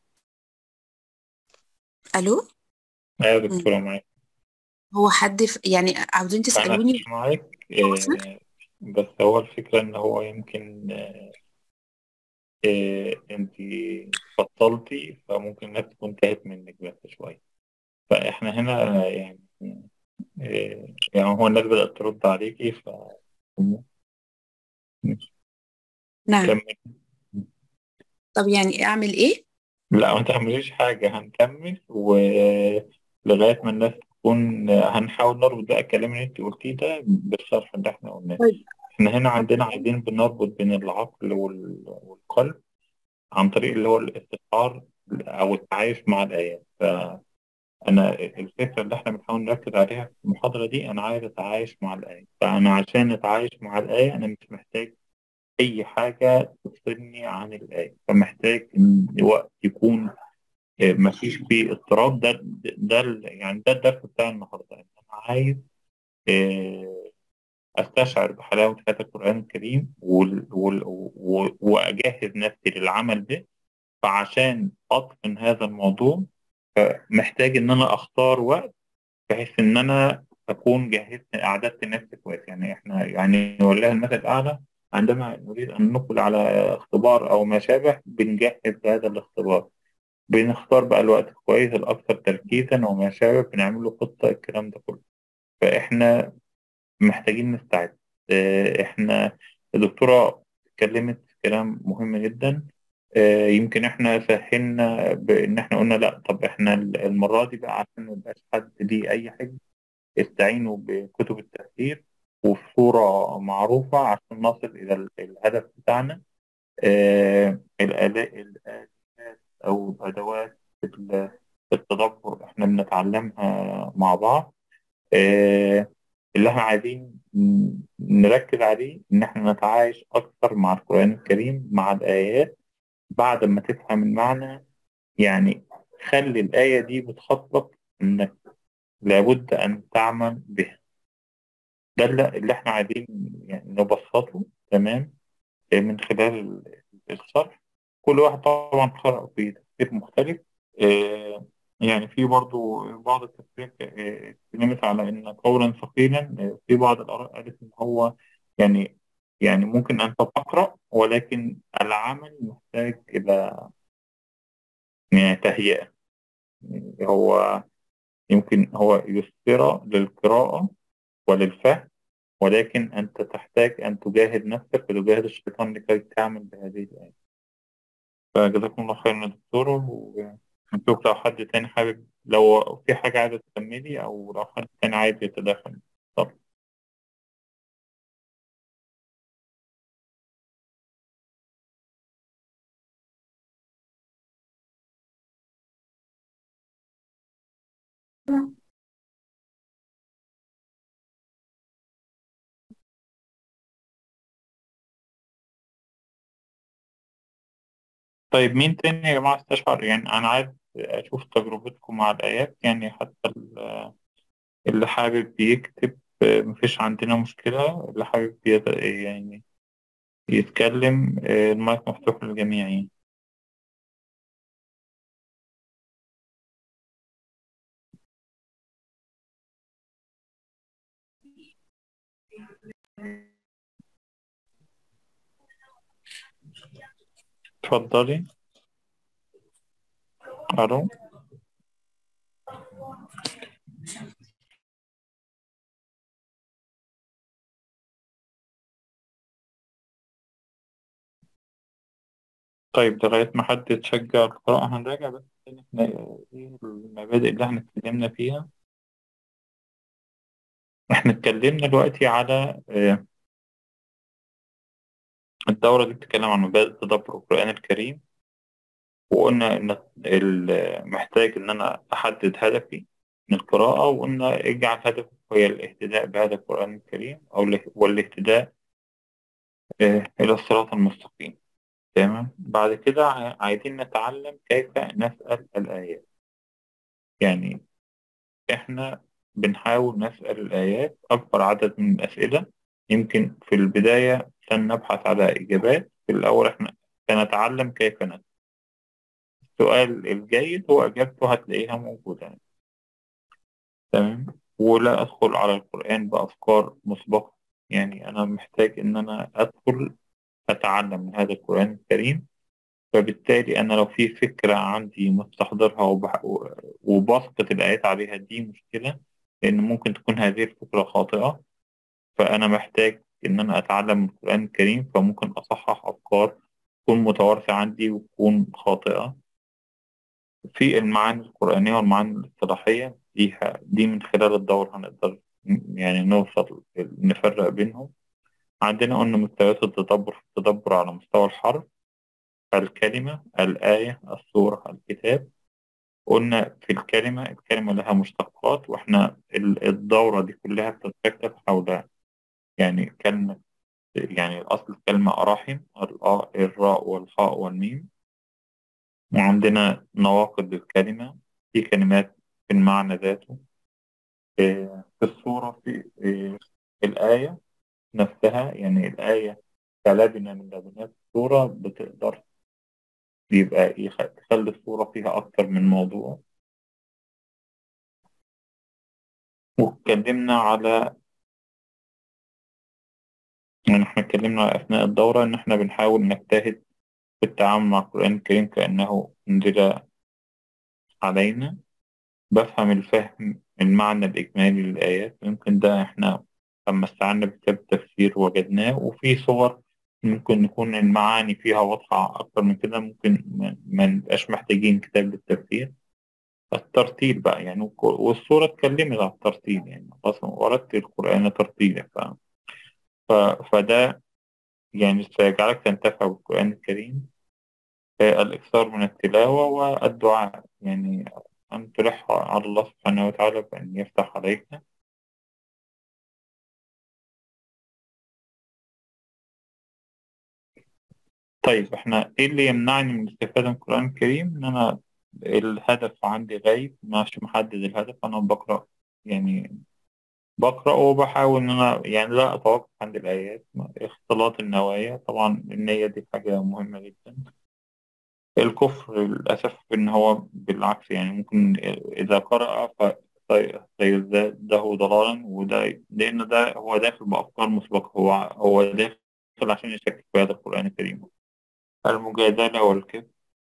ألو ايوه دكتورة معاك هو حد في... يعني عاوزين أنا تسألوني معاك آه، بس هو الفكرة إن هو يمكن آه، آه، أنت فصلتي فممكن الناس تكون تاهت منك بس شوية فإحنا هنا يعني آه، يعني هو الناس بدأت ترد عليكي ف ماشي. نعم كمل طب يعني أعمل إيه؟ لا ما تعمليش حاجة هنكمل ولغاية ما الناس تكون هنحاول نربط بقى الكلام اللي انت قلتيه ده بالشرح اللي احنا قلناه طيب احنا هنا عندنا عايزين بنربط بين العقل وال- والقلب عن طريق اللي هو الاستشعار أو التعايش مع الآيات فأنا الفكرة اللي احنا بنحاول نركز عليها في المحاضرة دي أنا عايز أتعايش مع الآية فأنا عشان أتعايش مع الآية أنا مش محتاج أي حاجة تفصلني عن الآية فمحتاج إن الوقت يكون آه، مفيش فيه اضطراب ده ده ال- يعني ده الدرس بتاع النهارده إن أنا عايز آه، أستشعر بحلاوة هذا القرآن الكريم وال... وال... و... وأجهز نفسي للعمل ده فعشان أتقن هذا الموضوع محتاج إن أنا أختار وقت بحيث إن أنا أكون جهزت أعددت نفسي كويس يعني إحنا يعني والله المثل الأعلى عندما نريد أن نقبل على اختبار أو ما شابه بنجهز هذا الاختبار بنختار بقى الوقت كويس الأكثر تركيزا وما شابه بنعمل له خطة الكلام ده كله فإحنا محتاجين نستعد آه، احنا الدكتورة اتكلمت في كلام مهم جدا آه، يمكن احنا سهلنا بان احنا قلنا لا طب احنا المرة دي بقى عشان ما يبقاش حد ليه اي حاجة استعينوا بكتب التفسير وفي صورة معروفة عشان نصل إلى ال- الهدف بتاعنا آه، الآلاء الآلات أو الأدوات ال- التدبر احنا بنتعلمها مع بعض آه، اللي احنا عايزين ن- نركز عليه ان احنا نتعايش اكثر مع القرآن الكريم مع الآيات بعد ما تفهم المعنى يعني خلي الآية دي بتخطط انك لابد ان تعمل بها ده اللي اللي احنا عايزين يعني نبسطه تمام آه، من خلال ال- الشرح كل واحد طبعا قرأ في تفسير مختلف آه، يعني في برضو بعض التفسيرات آه، اتكلمت على ان قولا ثقيلا آه، في بعض الآراء قالت ان هو يعني يعني ممكن انت تقرأ ولكن العمل محتاج الى يعني تهيئة يعني هو يمكن هو يسر للقراءة وللفهم ولكن أنت تحتاج أن تجاهد نفسك وتجاهد الشيطان لكي تعمل بهذه الآية فجزاكم الله خيرا يا دكتور و- نشوف لو حد تاني حابب لو في حاجة عايزة تكملي أو لو حد تاني عايز يتدخل طب طيب مين تاني يا جماعة استشعر يعني أنا عايز أشوف تجربتكم مع الآيات يعني حتى ال- اللي حابب يكتب آه، مفيش عندنا مشكلة اللي حابب يت- يعني يتكلم آه، المايك مفتوح للجميع يعني اتفضلي ألو طيب لغاية ما حد يتشجع القراءة هنراجع بس تاني احنا ايه المبادئ اللي احنا اتكلمنا فيها احنا اتكلمنا دلوقتي على آه، الدورة دي بتتكلم عن مبادئ تدبر القرآن الكريم وقلنا إن ال- محتاج إن أنا أحدد هدفي من القراءة وقلنا اجعل هدفك هي الاهتداء بهذا القرآن الكريم أو اله- والاهتداء آه، إلى الصراط المستقيم تمام بعد كده ع- عايزين نتعلم كيف نسأل الآيات يعني إحنا بنحاول نسأل الآيات أكبر عدد من الأسئلة يمكن في البداية عشان نبحث على إجابات في الأول إحنا سنتعلم كيف نسأل السؤال الجيد هو إجابته هتلاقيها موجودة يعني. تمام ولا أدخل على القرآن بأفكار مسبقة يعني أنا محتاج إن أنا أدخل أتعلم من هذا القرآن الكريم فبالتالي أنا لو في فكرة عندي مستحضرها وبح... وبسقط الآيات عليها دي مشكلة لأن ممكن تكون هذه الفكرة خاطئة فأنا محتاج إن أنا أتعلم من القرآن الكريم فممكن أصحح أفكار تكون متوارثة عندي وتكون خاطئة في المعاني القرآنية والمعاني الاصطلاحية فيها دي من خلال الدور هنقدر يعني نوصل نفرق بينهم عندنا قلنا مستويات التدبر في التدبر على مستوى الحرف الكلمة الآية السورة الكتاب قلنا في الكلمة الكلمة لها مشتقات وإحنا ال- الدورة دي كلها بتتركز حول يعني كلمة يعني أصل الكلمة أراحم الآ الراء والحاء والميم وعندنا نواقض الكلمة في كلمات في المعنى ذاته آه، في الصورة في آه، الآية نفسها يعني الآية كلبنة من لبنات الصورة بتقدر يبقى يخ- تخلي الصورة فيها أكتر من موضوع واتكلمنا على يعني احنا اتكلمنا أثناء الدورة إن احنا بنحاول نجتهد في التعامل مع القرآن الكريم كأنه أنزل علينا بفهم الفهم المعنى الإجمالي للآيات يمكن ده احنا لما استعنا بكتاب التفسير وجدناه وفي صور ممكن نكون المعاني فيها واضحة أكتر من كده ممكن ما ما نبقاش محتاجين كتاب للتفسير الترتيل بقى يعني وك- والصورة اتكلمت على الترتيل يعني أصلا ورتل القرآن ترتيلا ف... ف... فده يعني سيجعلك تنتفع بالقرآن الكريم آه، الإكثار من التلاوة والدعاء يعني أن تلح على الله سبحانه وتعالى بأن يفتح عليك طيب احنا ايه اللي يمنعني من الاستفادة من القرآن الكريم ان انا الهدف عندي غايب مش محدد الهدف انا بقرأ يعني بقرأ وبحاول ان انا يعني لا اتوقف عند الايات اختلاط النوايا طبعا النية دي حاجة مهمة جدا الكفر للأسف إن هو بالعكس يعني ممكن إذا قرأ ف- في- فيزداده ضلالا وده لأن ده هو داخل بأفكار مسبقة هو هو داخل عشان يشكك في هذا القرآن الكريم المجادلة والكذب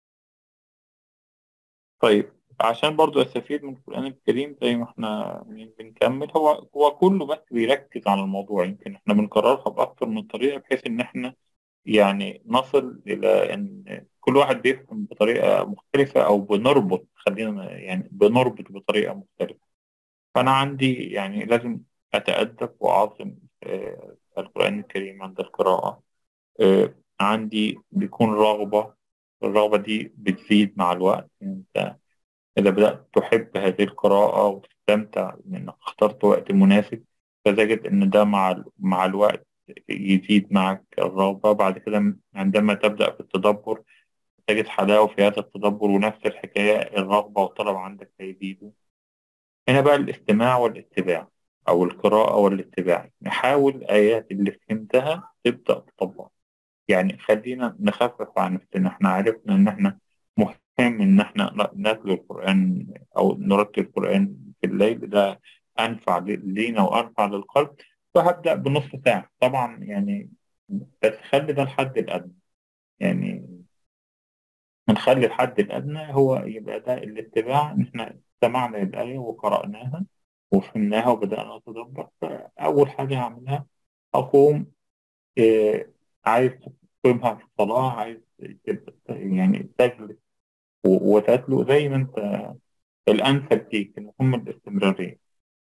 طيب عشان برضو أستفيد من القرآن الكريم زي ما احنا بنكمل هو هو كله بس بيركز على الموضوع يمكن احنا بنكررها بأكتر من طريقة بحيث إن احنا يعني نصل إلى أن كل واحد بيفهم بطريقة مختلفة أو بنربط خلينا يعني بنربط بطريقة مختلفة فأنا عندي يعني لازم أتأدب وأعظم آه، القرآن الكريم عند القراءة آه، عندي بيكون رغبة الرغبة دي بتزيد مع الوقت أنت إذا بدأت تحب هذه القراءة وتستمتع إنك اخترت وقت مناسب فتجد إن ده مع مع الوقت يزيد معك الرغبة بعد كده عندما تبدأ في التدبر تجد حلاوة في هذا التدبر ونفس الحكاية الرغبة والطلب عندك هيزيدوا هنا بقى الاستماع والاتباع أو القراءة والاتباع نحاول آيات اللي فهمتها تبدأ تطبقها يعني خلينا نخفف عن نفسنا احنا عرفنا ان احنا مهم ان احنا نتلو القرآن او نرتل القرآن في الليل ده انفع لينا وانفع للقلب فهبدأ بنص ساعة طبعا يعني بس خلي ده الحد الأدنى يعني نخلي الحد الأدنى هو يبقى ده الاتباع إن إحنا سمعنا الآية وقرأناها وفهمناها وبدأنا نتدبر فأول حاجة هعملها أقوم إيه عايز تقيمها في الصلاة عايز يعني تجلس وتتلو زي ما أنت الأنسب فيك المهم الاستمرارية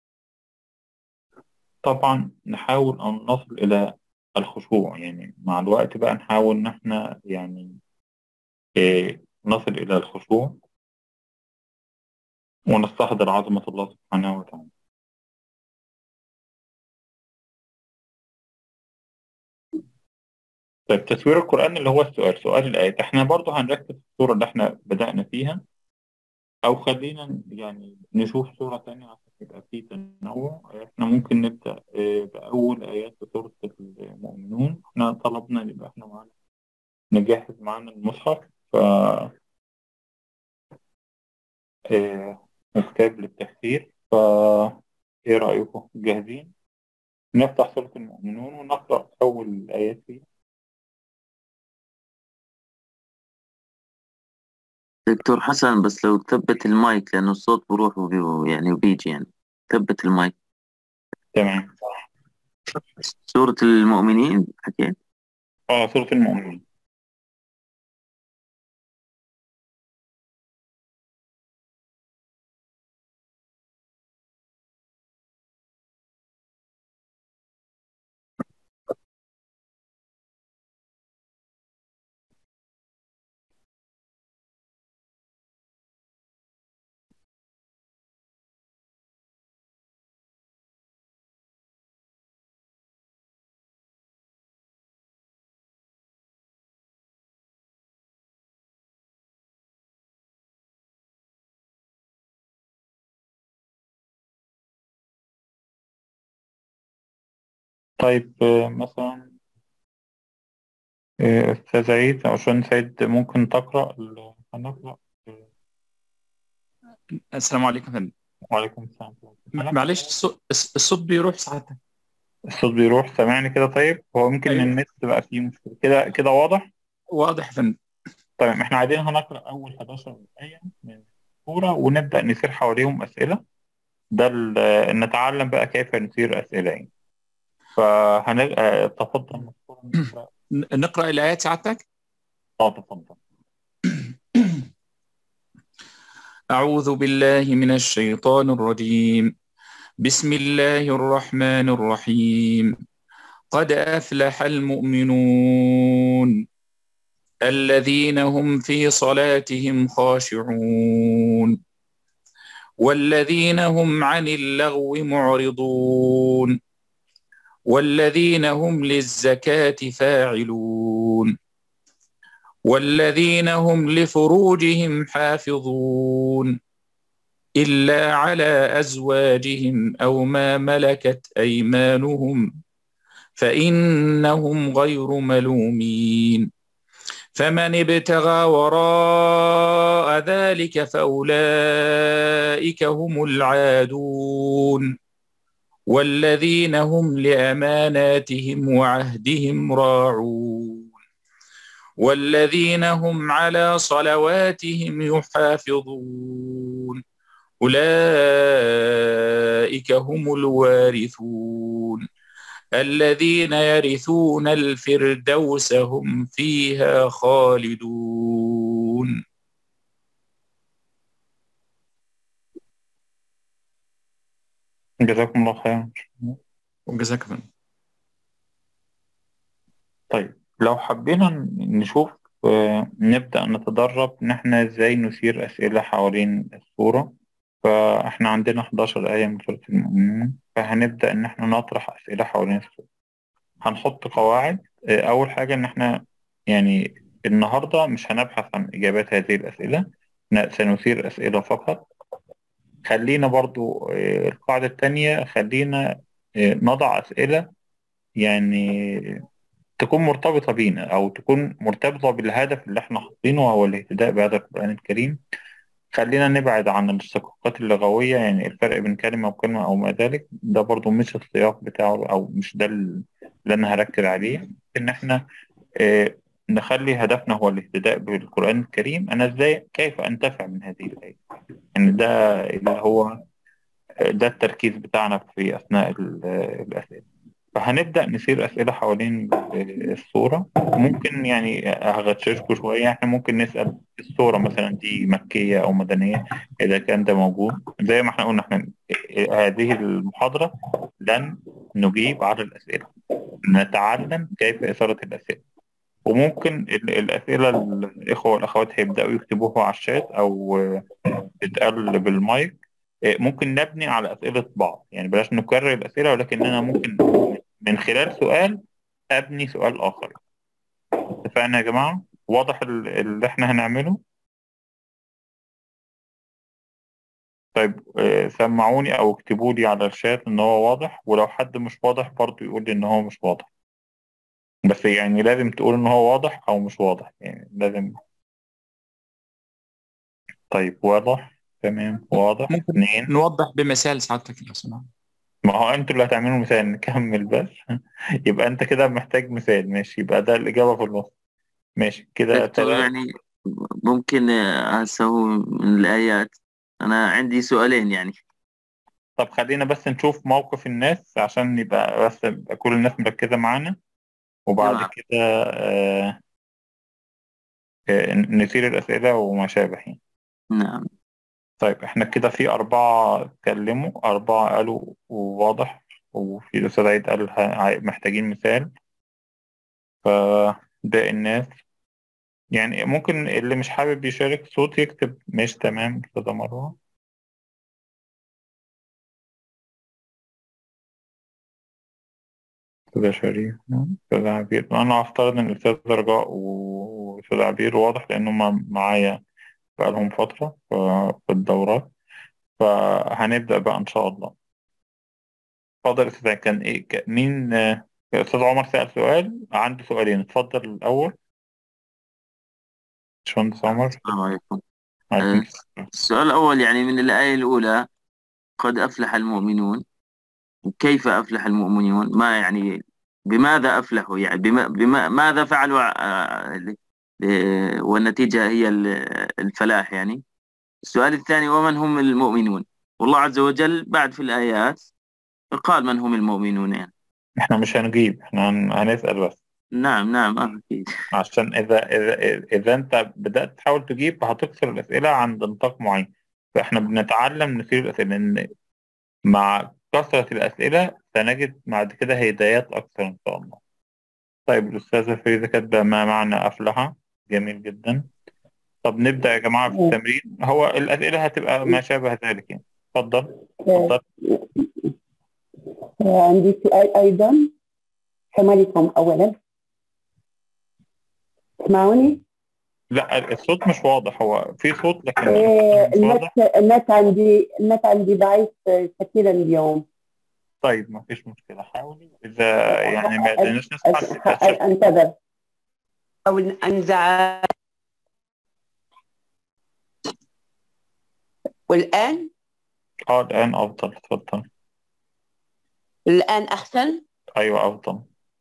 طبعا نحاول أن نصل إلى الخشوع يعني مع الوقت بقى نحاول إن إحنا يعني إيه نصل إلى الخشوع ونستحضر عظمة الله سبحانه وتعالى طيب تسوير القرآن اللي هو السؤال سؤال الآيات احنا برضو هنركز في الصورة اللي احنا بدأنا فيها أو خلينا يعني نشوف صورة تانية عشان يبقى في تنوع احنا ممكن نبدأ آه، بأول آيات في سورة المؤمنون احنا طلبنا يبقى احنا معانا نجهز معانا المصحف ف آه، كتاب للتفسير ف ايه رأيكم جاهزين نفتح سورة المؤمنون ونقرأ أول الآيات فيها دكتور حسن بس لو تثبت المايك لأنه الصوت بروح وبي يعني وبيجي يعني ثبت المايك تمام سورة المؤمنين حكيت اه سورة المؤمنين طيب آه، مثلا آه، أستاذ عيد أو شون سيد ممكن تقرأ ال- هنقرأ آه، السلام عليكم يا فندم وعليكم السلام م- معلش الصوت الصوت بيروح ساعتها الصوت بيروح سامعني كده طيب هو ممكن أيوه. النت بقى فيه مشكلة كده كده واضح واضح يا فندم طيب احنا عايزين هنقرأ أول 11 آية من السورة ونبدأ نثير حواليهم أسئلة ده ال- نتعلم بقى كيف نثير أسئلة يعني فهن آه، تفضل مشكورا نقرأ ن- نقرأ الآيات سعادتك اه تفضل أعوذ بالله من الشيطان الرجيم بسم الله الرحمن الرحيم قد أفلح المؤمنون الذين هم في صلاتهم خاشعون والذين هم عن اللغو معرضون والذين هم للزكاة فاعلون والذين هم لفروجهم حافظون إلا على أزواجهم أو ما ملكت أيمانهم فإنهم غير ملومين فمن ابتغى وراء ذلك فأولئك هم العادون والذين هم لأماناتهم وعهدهم راعون والذين هم على صلواتهم يحافظون أولئك هم الوارثون الذين يرثون الفردوس هم فيها خالدون جزاكم الله خيرا وجزاك الله طيب لو حبينا نشوف آه، نبدأ نتدرب إن إحنا إزاي نثير أسئلة حوالين الصورة فإحنا عندنا 11 آية من سورة المؤمنون فهنبدأ إن إحنا نطرح أسئلة حوالين الصورة هنحط قواعد آه، أول حاجة إن إحنا يعني النهاردة مش هنبحث عن إجابات هذه الأسئلة ن- سنثير أسئلة فقط خلينا برضو آه، القاعدة التانية خلينا آه، نضع أسئلة يعني تكون مرتبطة بينا أو تكون مرتبطة بالهدف اللي احنا حاطينه وهو الاهتداء بهذا القرآن الكريم خلينا نبعد عن الاشتقاقات اللغوية يعني الفرق بين كلمة وكلمة أو ما ذلك ده برضو مش السياق بتاعه أو مش ده اللي أنا هركز عليه إن احنا آه، نخلي هدفنا هو الاهتداء بالقرآن الكريم أنا إزاي كيف أنتفع من هذه الآية يعني ده اللي هو ده التركيز بتاعنا في أثناء ال- الأسئلة فهنبدأ نثير أسئلة حوالين الصورة ممكن يعني هغششكوا شوية احنا ممكن نسأل الصورة مثلا دي مكية أو مدنية إذا كان ده موجود زي ما احنا قلنا احنا هذه المحاضرة لن نجيب على الأسئلة نتعلم كيف إثارة الأسئلة وممكن ال- الأسئلة الإخوة والأخوات هيبدأوا يكتبوها على الشات أو تتقال بالمايك ممكن نبني على أسئلة بعض يعني بلاش نكرر الأسئلة ولكن أنا ممكن من خلال سؤال أبني سؤال آخر اتفقنا يا جماعة واضح ال- اللي احنا هنعمله طيب آه، سمعوني أو اكتبوا لي على الشات إن هو واضح ولو حد مش واضح برضه يقول لي إن هو مش واضح بس يعني لازم تقول إن هو واضح أو مش واضح يعني لازم طيب واضح تمام واضح ممكن اتنين نوضح بمثال سعادتك لو سمحت ما هو انتوا اللي هتعملوا مثال نكمل بس يبقى انت كده محتاج مثال ماشي يبقى ده الإجابة في النص ماشي كده دكتور تلاتة يعني ممكن آه، هسه هو من الآيات أنا عندي سؤالين يعني طب خلينا بس نشوف موقف الناس عشان يبقى بس يبقى كل الناس مركزة معانا وبعد تمام. كده آه آه نثير الأسئلة وما شابه يعني نعم طيب احنا كده في أربعة اتكلموا أربعة قالوا واضح وفي الأستاذ عيد قال ه- محتاجين مثال فباقي الناس يعني ممكن اللي مش حابب يشارك صوت يكتب مش تمام أستاذة مروة أستاذة شريف أستاذ عبير أنا هفترض إن الأستاذ رجاء و- وأستاذ عبير واضح لأنهم معايا بقالهم فترة ف- في الدورات فهنبدأ بقى إن شاء الله اتفضل أستاذ عيد. كان إيه كان مين آه، أستاذ عمر سأل سؤال عنده سؤالين اتفضل الأول باشمهندس عمر السلام عليكم عليكم آه، السلام السؤال الأول يعني من الآية الأولى قد أفلح المؤمنون كيف أفلح المؤمنون ما يعني بماذا أفلحوا يعني بما بما ماذا فعلوا آه، ل- ل- والنتيجة هي ال- الفلاح يعني السؤال الثاني ومن هم المؤمنون والله عز وجل بعد في الآيات قال من هم المؤمنون يعني احنا مش هنجيب احنا هن- هنسأل بس نعم نعم آه، أكيد عشان إذا إذا إذا أنت بدأت تحاول تجيب هتكسر الأسئلة عند نطاق معين فإحنا بنتعلم نثير الأسئلة لأن مع كثرة الأسئلة سنجد بعد كده هدايات أكثر إن شاء الله طيب الأستاذة فريدة كاتبة ما معنى أفلح جميل جدا طب نبدأ يا جماعة في التمرين هو الأسئلة هتبقى ما شابه ذلك يعني اتفضل اتفضل عندي سؤال أيضا السلام عليكم أولا تسمعوني؟ لا الصوت مش واضح هو في صوت لكن آه، مش واضح النت النت عندي النت عندي ضعيف آه، كثيرا اليوم طيب ما فيش مشكلة حاولي إذا يعني ما قدرناش نسمع أس- الأسئلة. انتظر أو أنزع والآن اه الآن أفضل اتفضل الآن أحسن أيوه أفضل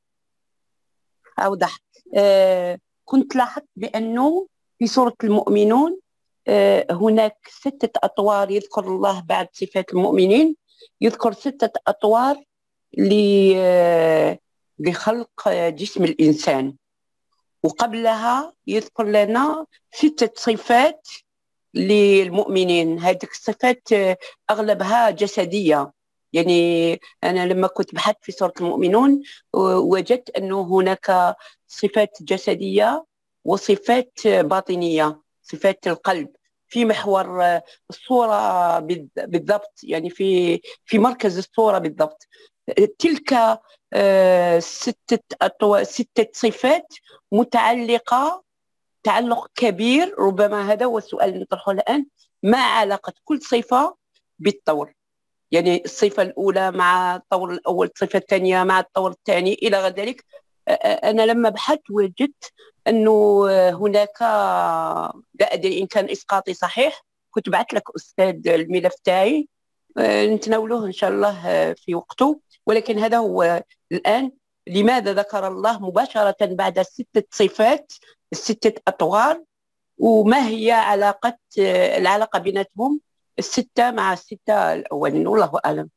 أوضح آه، كنت لاحظت بأنه في سورة المؤمنون آه، هناك ستة أطوار يذكر الله بعد صفات المؤمنين يذكر ستة أطوار لخلق جسم الإنسان وقبلها يذكر لنا ستة صفات للمؤمنين هذه الصفات أغلبها جسدية يعني أنا لما كنت بحثت في سورة المؤمنون وجدت أنه هناك صفات جسدية وصفات باطنية صفات القلب في محور الصورة بالضبط يعني في في مركز الصورة بالضبط تلك آه، ستة ستة صفات متعلقة تعلق كبير ربما هذا هو السؤال اللي نطرحه الآن ما علاقة كل صفة بالطور يعني الصفة الأولى مع الطور الأول الصفة الثانية مع الطور الثاني إلى غير ذلك أنا لما بحثت وجدت أنه هناك لا أدري إن كان إسقاطي صحيح كنت بعث لك أستاذ الملف تاعي نتناوله إن شاء الله في وقته ولكن هذا هو الآن لماذا ذكر الله مباشرة بعد ستة صفات الستة أطوار وما هي علاقة العلاقة بيناتهم الستة مع الستة الأولين والله أعلم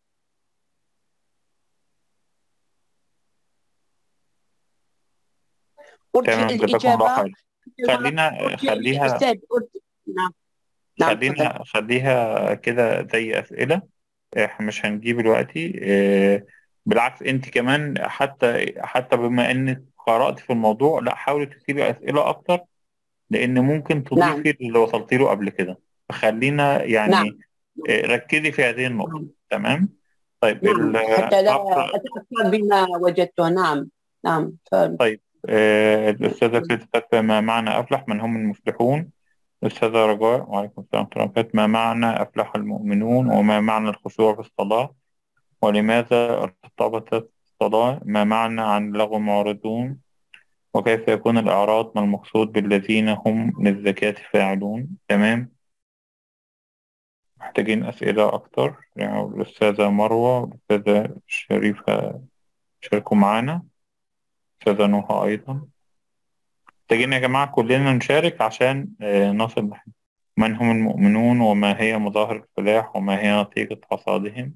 تمام الإجابة خلينا خليها نعم نعم خلينا خليها كده زي أسئلة احنا مش هنجيب دلوقتي آه، بالعكس انت كمان حتى حتى بما انك قرأت في الموضوع لا حاولي تكتبي أسئلة أكتر لأن ممكن تضيفي نعم. اللي وصلتي له قبل كده فخلينا يعني نعم. آه، ركزي في هذه النقطة نعم. تمام طيب نعم. حتى لا أتأثر بما وجدته نعم نعم ف... طيب آه الأستاذة كتبت ما معنى أفلح من هم المفلحون الأستاذة رجاء وعليكم السلام ورحمة الله ما معنى أفلح المؤمنون وما معنى الخشوع في الصلاة ولماذا ارتبطت الصلاة ما معنى عن لغو معرضون وكيف يكون الإعراض ما المقصود بالذين هم للزكاة فاعلون تمام محتاجين أسئلة أكتر يعني الأستاذة مروة والأستاذة شريفة شاركوا معانا أستاذة نوها أيضا محتاجين يا جماعة كلنا نشارك عشان آه، نصل من هم المؤمنون وما هي مظاهر الفلاح وما هي نتيجة حصادهم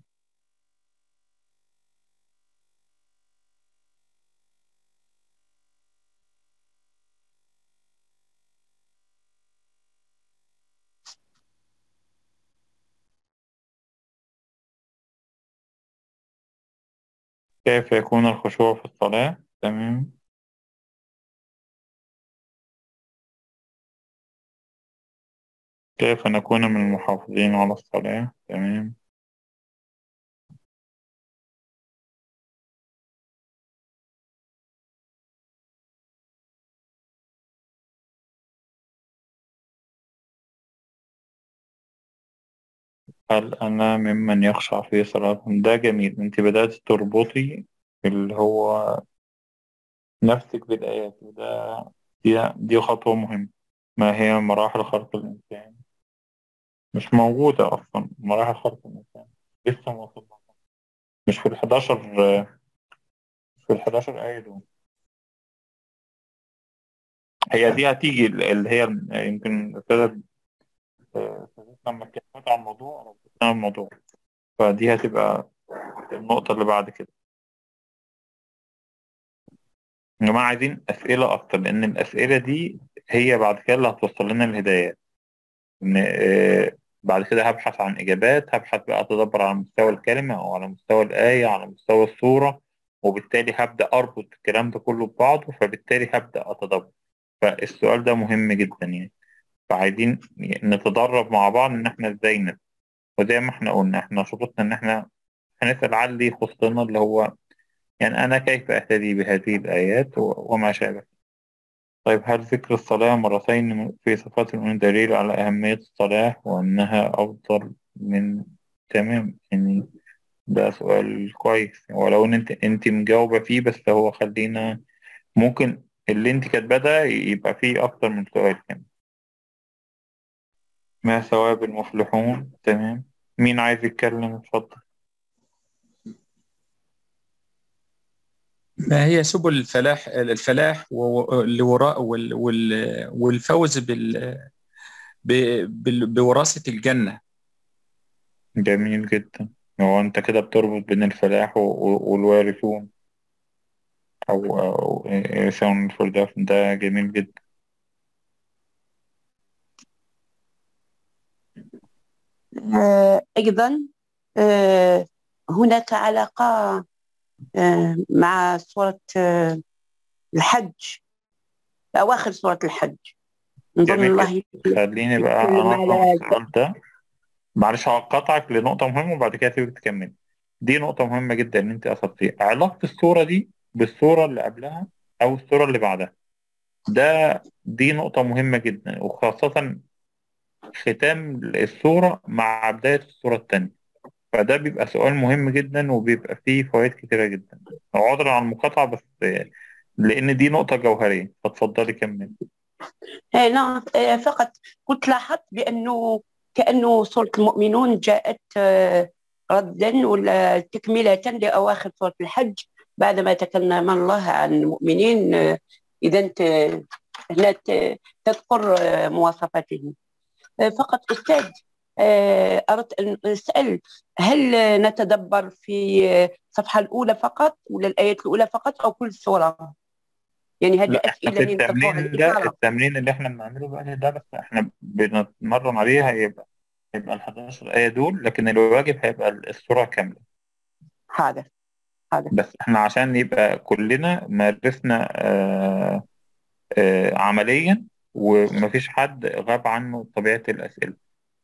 كيف يكون الخشوع في الصلاة تمام كيف نكون من المحافظين على الصلاة تمام هل أنا ممن يخشع في صلاتهم ده جميل أنت بدأت تربطي اللي هو نفسك بالآيات وده دي, دي خطوة مهمة ما هي مراحل خلق الإنسان مش موجودة أصلا مراحل خلق الإنسان لسه ما وصلنا مش في الحداشر في الحداشر آية دول هي دي هتيجي اللي هي يمكن لما اتكلمت عن الموضوع او عن الموضوع فدي هتبقى النقطة اللي بعد كده يا جماعة عايزين أسئلة أكتر لأن الأسئلة دي هي بعد كده اللي هتوصل لنا الهدايات إن آه، بعد كده هبحث عن إجابات هبحث بقى أتدبر على مستوى الكلمة أو على مستوى الآية على مستوى الصورة وبالتالي هبدأ أربط الكلام ده كله ببعضه فبالتالي هبدأ أتدبر فالسؤال ده مهم جدا يعني فعايزين نتدرب مع بعض ان احنا ازاي نسأل وزي ما احنا قلنا احنا شروطنا ان احنا هنسأل على اللي يخصنا اللي هو يعني انا كيف اهتدي بهذه الايات وما شابه طيب هل ذكر الصلاة مرتين في صفات المؤمن دليل على أهمية الصلاة وأنها أفضل من تمام يعني ده سؤال كويس ولو إن أنت أنت مجاوبة فيه بس هو خلينا ممكن اللي أنت كاتباه ده يبقى فيه أكتر من سؤال كمان ما ثواب المفلحون تمام مين عايز يتكلم اتفضل ما هي سبل الفلاح الفلاح والوراء والفوز بال بوراثة الجنة جميل جدا هو أنت كده بتربط بين الفلاح و- و- والوارثون أو أو يرثون الفردوس ده جميل جدا آه، أيضا آه، هناك علاقة آه، مع سورة آه، الحج أواخر سورة الحج نظن جميل الله خليني بقى يتكلم أنظم على السؤال ده معلش هقطعك لنقطة مهمة وبعد كده سيبك تكمل دي نقطة مهمة جدا إن أنت أثرتيها علاقة الصورة دي بالصورة اللي قبلها أو الصورة اللي بعدها ده دي نقطة مهمة جدا وخاصة ختام الصورة مع بداية الصورة التانية فده بيبقى سؤال مهم جدا وبيبقى فيه فوائد كتيرة جدا عذرا على المقاطعة بس لأن دي نقطة جوهرية فاتفضلي كمل آه، نعم آه، فقط كنت لاحظت بأنه كأنه سورة المؤمنون جاءت آه، ردا ولا تكملة لأواخر سورة الحج بعدما تكلم الله عن المؤمنين آه، إذا ت- هنا ت- تذكر آه، مواصفاتهم آه، فقط أستاذ آه، أردت أن أسأل هل نتدبر في آه، الصفحة الأولى فقط ولا الآية الأولى فقط أو كل سورة؟ يعني هذه لا احنا أسئلة في من تطور التمرين ده الإثارة التمرين اللي احنا بنعمله بقى ده بس احنا بنتمرن عليه هيبقى هيبقى ال 11 آية دول لكن الواجب هيبقى السورة كاملة هذا هذا بس احنا عشان يبقى كلنا مارسنا آه آه عمليا ومفيش حد غاب عنه طبيعة الأسئلة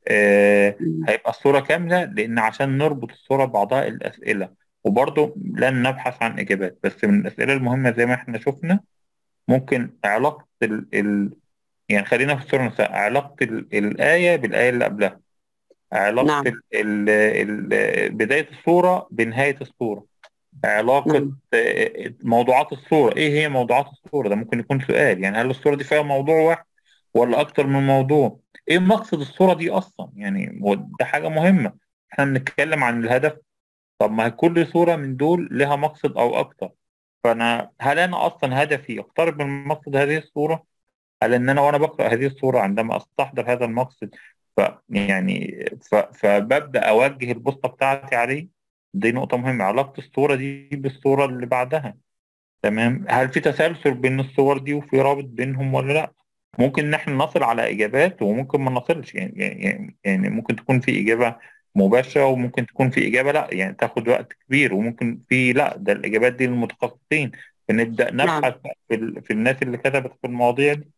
آه هيبقى الصورة كاملة لأن عشان نربط الصورة ببعضها الأسئلة وبرضه لن نبحث عن إجابات بس من الأسئلة المهمة زي ما احنا شفنا ممكن علاقة ال... ال... يعني خلينا في الصورة نفسها علاقة ال... الآية بالآية اللي قبلها علاقة نعم ال... ال... ال... بداية الصورة بنهاية الصورة علاقة نعم آه، موضوعات الصورة إيه هي موضوعات الصورة ده ممكن يكون سؤال يعني هل الصورة دي فيها موضوع واحد ولا أكتر من موضوع إيه مقصد الصورة دي أصلا يعني هو ده حاجة مهمة إحنا بنتكلم عن الهدف طب ما هي كل صورة من دول لها مقصد أو أكتر فأنا هل أنا أصلا هدفي أقترب من مقصد هذه الصورة هل ان انا وانا بقرا هذه الصوره عندما استحضر هذا المقصد ف يعني ف فببدا اوجه البوصله بتاعتي عليه دي نقطه مهمه علاقه الصوره دي بالصوره اللي بعدها تمام هل في تسلسل بين الصور دي وفي رابط بينهم ولا لا ممكن ان احنا نصل على اجابات وممكن ما نصلش يعني يعني يعني ممكن تكون في اجابه مباشره وممكن تكون في اجابه لا يعني تاخد وقت كبير وممكن في لا ده الاجابات دي للمتخصصين فنبدا نعم نبحث في, ال... في الناس اللي كتبت في المواضيع دي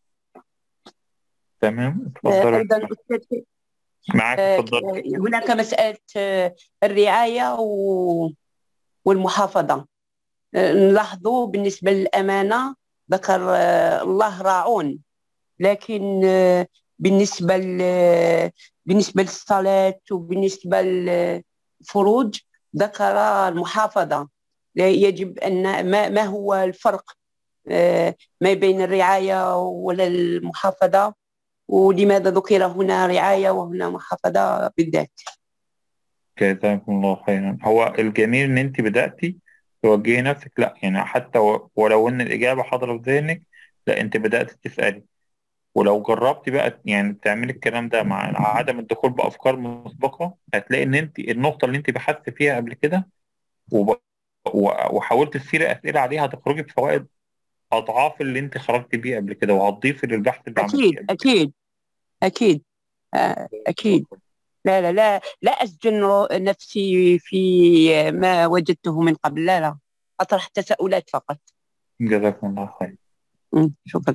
تمام آه، اتفضل أيضا أستاذ معاك آه، اتفضل هناك مسألة آه، الرعاية و- والمحافظة آه، نلاحظوا بالنسبة للأمانة ذكر آه، الله راعون لكن آه، بالنسبة ل- بالنسبة للصلاة وبالنسبة للفروج ذكر المحافظة لا يجب أن ما, ما هو الفرق آه، ما بين الرعاية ولا المحافظة ولماذا ذكر هنا رعاية وهنا محافظة بالذات جزاكم الله خيرا هو الجميل ان انت بدأتي توجهي نفسك لا يعني حتى و- ولو ان الإجابة حاضرة في ذهنك لا انت بدأت تسألي ولو جربتي بقى يعني تعملي الكلام ده مع عدم الدخول بأفكار مسبقة هتلاقي ان انت النقطة اللي انت بحثت فيها قبل كده وب... و- وحاولت تثيري أسئلة عليها هتخرجي بفوائد أضعاف اللي انت خرجتي بيه قبل كده وهتضيفي للبحث اللي عملتيه أكيد قبل أكيد أكيد آه، أكيد كده لا لا لا لا أسجن رو- نفسي في ما وجدته من قبل لا لا أطرح تساؤلات فقط جزاكم الله خير مم، شكرا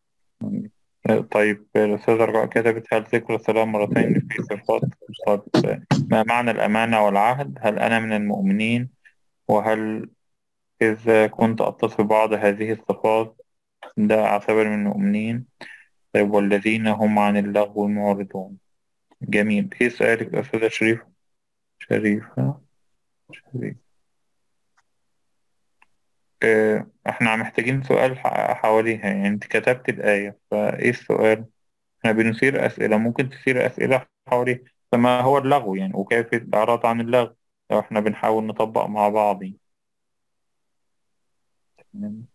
طيب الأستاذة رجاء كتبت هل ذكر الصلاة مرتين في صفات طب ما معنى الأمانة والعهد هل أنا من المؤمنين وهل إذا كنت أتصف بعض هذه الصفات ده أعتبر من المؤمنين طيب والذين هم عن اللغو معرضون جميل إيه سؤالك يا أستاذة شريف شريفة شريف آه، احنا محتاجين سؤال ح- حواليها يعني انت كتبت الآية فايه السؤال احنا بنثير أسئلة ممكن تثير أسئلة حواليها فما هو اللغو يعني وكيف الإعراض عن اللغو لو احنا بنحاول نطبق مع بعض يعني. تمام.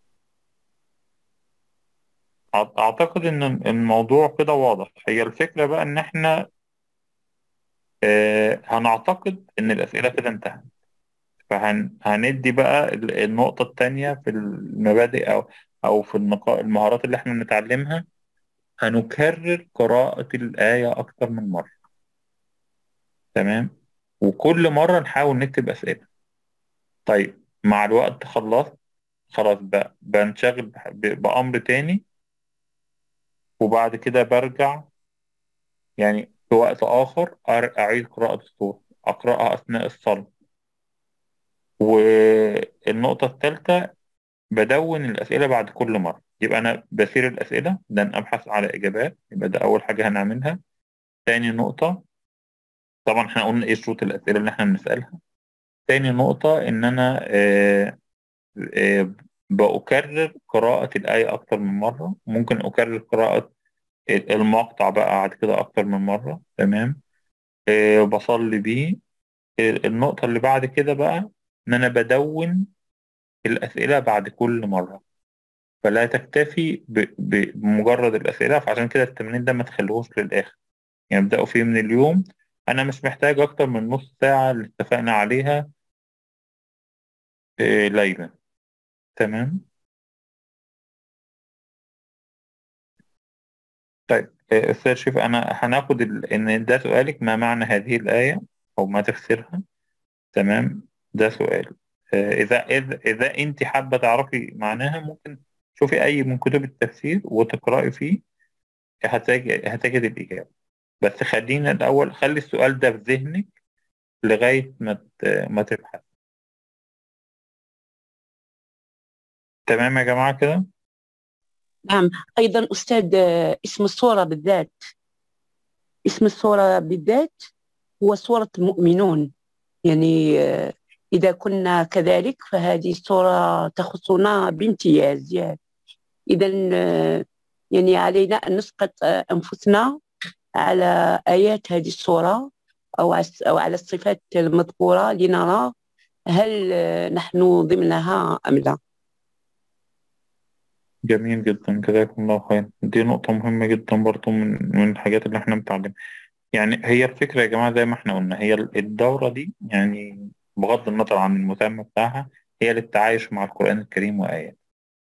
أع- أعتقد إن الموضوع كده واضح هي الفكرة بقى إن احنا آه، هنعتقد إن الأسئلة كده انتهت فهندي بقى ال- النقطة التانية في المبادئ أو أو في النقاء المهارات اللي احنا بنتعلمها هنكرر قراءة الآية أكتر من مرة تمام وكل مرة نحاول نكتب أسئلة طيب مع الوقت خلصت خلاص بقى بنشغل بح- ب- بأمر تاني وبعد كده برجع يعني في وقت آخر أر- أعيد قراءة السورة أقرأها أثناء الصلاة والنقطة الثالثة بدون الأسئلة بعد كل مرة يبقى أنا بسير الأسئلة لأن أبحث على إجابات يبقى ده أول حاجة هنعملها تاني نقطة طبعا احنا قلنا إيه شروط الأسئلة اللي احنا بنسألها تاني نقطة إن أنا آه آه بأكرر قراءة الآية أكتر من مرة ممكن أكرر قراءة المقطع بقى بعد كده أكتر من مرة تمام آه بصلي بيه آه، النقطة اللي بعد كده بقى إن أنا بدون الأسئلة بعد كل مرة فلا تكتفي ب- ب- بمجرد الأسئلة فعشان كده التمرين ده ما تخلوهوش للآخر يعني ابدأوا فيه من اليوم أنا مش محتاج أكتر من نص ساعة اللي اتفقنا عليها آه، ليلا تمام طيب آه، أستاذ شريف أنا هناخد ال... إن ده سؤالك ما معنى هذه الآية أو ما تفسيرها تمام ده سؤال آه، إذا إذا إذا أنت حابة تعرفي معناها ممكن شوفي أي من كتب التفسير وتقرأي فيه هتجد هتجد الإجابة بس خلينا الأول خلي السؤال ده في ذهنك لغاية ما ت- ما تبحث تمام يا جماعة كده نعم أيضا أستاذ آه، اسم الصورة بالذات اسم الصورة بالذات هو صورة المؤمنون يعني آه، إذا كنا كذلك فهذه الصورة تخصنا بامتياز يعني إذا آه، يعني علينا أن نسقط آه، أنفسنا على آيات هذه الصورة أو عس- أو على الصفات المذكورة لنرى هل آه، نحن ضمنها أم لا جميل جدا جزاكم الله خير دي نقطة مهمة جدا برضو من من الحاجات اللي احنا بنتعلمها يعني هي الفكرة يا جماعة زي ما احنا قلنا هي الدورة دي يعني بغض النظر عن المسمى بتاعها هي للتعايش مع القرآن الكريم وآيات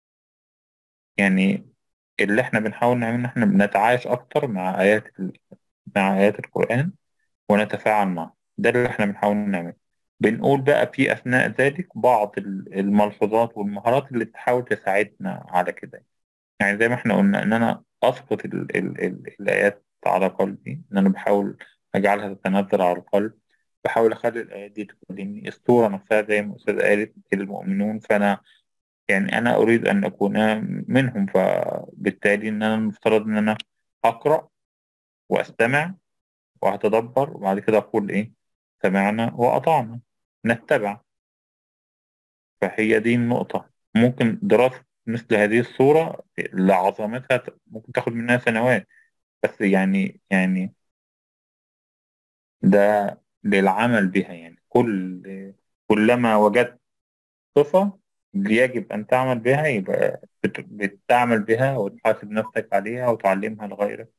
يعني اللي احنا بنحاول نعمله ان احنا بنتعايش اكتر مع آيات ال- مع آيات القرآن ونتفاعل معها ده اللي احنا بنحاول نعمله بنقول بقى في أثناء ذلك بعض ال- الملحوظات والمهارات اللي تحاول تساعدنا على كده يعني زي ما احنا قلنا ان انا اسقط ال ال ال الايات على قلبي ان انا بحاول اجعلها تتنزل على القلب بحاول اخلي الايات دي تكلمني الصوره نفسها زي ما الاستاذ قالت المؤمنون فانا يعني انا اريد ان اكون منهم فبالتالي ان انا المفترض ان انا اقرا واستمع واتدبر وبعد كده اقول ايه سمعنا واطعنا نتبع فهي دي النقطه ممكن دراسه مثل هذه الصوره لعظمتها ت- ممكن تاخد منها سنوات بس يعني يعني ده للعمل بها يعني كل كلما وجدت صفة يجب أن تعمل بها يبقى بت- بتعمل بها وتحاسب نفسك عليها وتعلمها لغيرك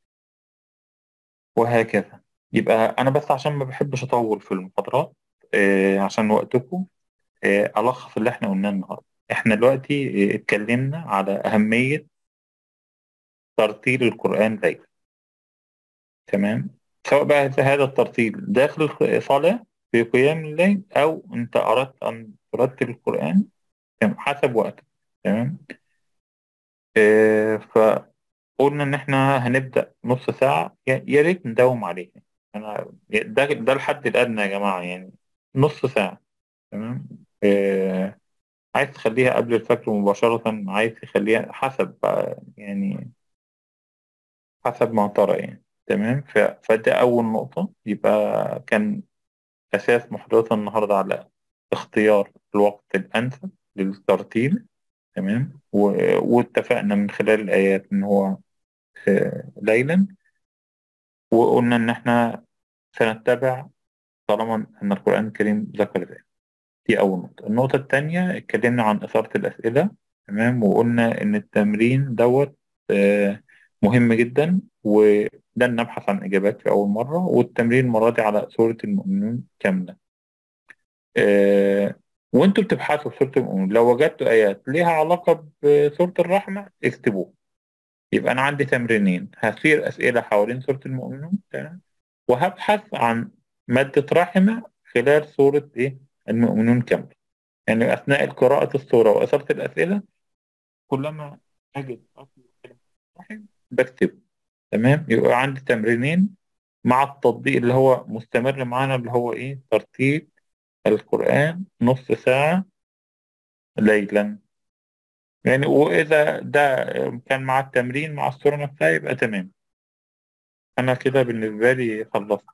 وهكذا يبقى أنا بس عشان ما بحبش أطول في المحاضرات آه، عشان وقتكم آه، ألخص اللي إحنا قلناه النهاردة إحنا دلوقتي آه، اتكلمنا على أهمية ترتيل القرآن ليلا تمام سواء بقى هذا الترتيل داخل صلاة في قيام الليل أو أنت أردت أن ترتل القرآن تمام، حسب وقتك تمام آه، فقلنا إن إحنا هنبدأ نص ساعة يا يا ريت نداوم عليه أنا ده ده الحد الأدنى يا جماعة يعني نص ساعة تمام آه، عايز تخليها قبل الفجر مباشرة عايز تخليها حسب بقى يعني حسب ما ترى يعني تمام ف- فده أول نقطة يبقى كان أساس محاضرتنا النهاردة على اختيار الوقت الأنسب للترتيل تمام و- واتفقنا من خلال الآيات إن هو آه، ليلا وقلنا إن إحنا سنتبع طالما إن القرآن الكريم ذكر ذلك دي أول نقطة النقطة التانية اتكلمنا عن إثارة الأسئلة تمام وقلنا إن التمرين دوت آه، مهم جدا وده نبحث عن إجابات في أول مرة والتمرين المرة دي على سورة المؤمنون كاملة آه، وانتوا بتبحثوا في سورة المؤمنون لو وجدتوا آيات ليها علاقة بسورة الرحمة اكتبوه يبقى أنا عندي تمرينين هصير أسئلة حوالين سورة المؤمنون تمام وهبحث عن مادة رحمة خلال سورة إيه المؤمنون كاملة يعني أثناء قراءة السورة وأثارة الأسئلة كلما أجد أصل رحم بكتب تمام يبقى عندي تمرينين مع التطبيق اللي هو مستمر معانا اللي هو إيه ترتيب القرآن نص ساعة ليلا يعني وإذا ده كان مع التمرين مع الصورة نفسها يبقى تمام أنا كده بالنسبة لي خلصت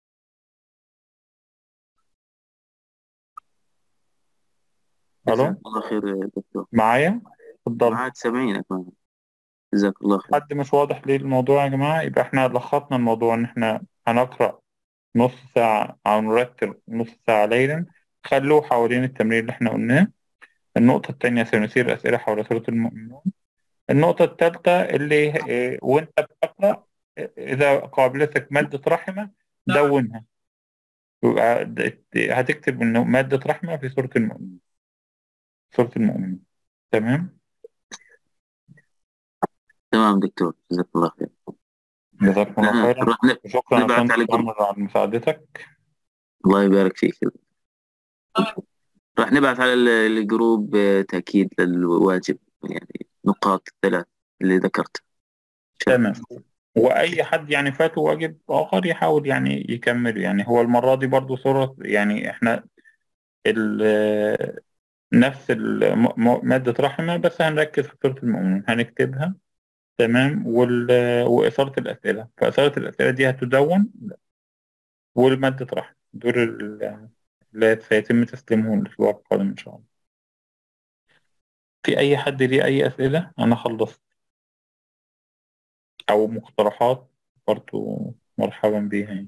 ألو جزاك الله خير يا دكتور معايا اتفضل معاك سامعينك معاك. جزاك الله خير حد مش واضح ليه الموضوع يا جماعة يبقى احنا لخصنا الموضوع إن احنا هنقرأ نص ساعة أو نرتب نص ساعة ليلا خلوه حوالين التمرين اللي احنا قلناه النقطة التانية سنثير أسئلة حول سورة المؤمنون النقطة الثالثة اللي اه، وانت بتقرأ اه، إذا قابلتك مادة رحمة دونها يبقى د- هتكتب إنه مادة رحمة في سورة المؤمنون سورة المؤمنون تمام تمام دكتور جزاك الله خير جزاكم الله خيرا نروح ن- شكرا يا نبعت فندم على الجروب. عمر على مساعدتك الله يبارك فيك راح نبعث على ال- الجروب آه، تأكيد للواجب يعني نقاط الثلاث اللي ذكرتها تمام واي حد يعني فاته واجب اخر يحاول يعني يكمل يعني هو المره دي برضو صوره يعني احنا ال- نفس الم- م- ماده رحمه بس هنركز في صوره المؤمنين هنكتبها تمام وال... واثاره الاسئله فاثاره الاسئله دي هتدون والماده رحمه دول ال- اللي سيتم تسليمهم الاسبوع القادم ان شاء الله في اي حد ليه اي اسئله انا خلصت او مقترحات برضو مرحبا بيها يعني.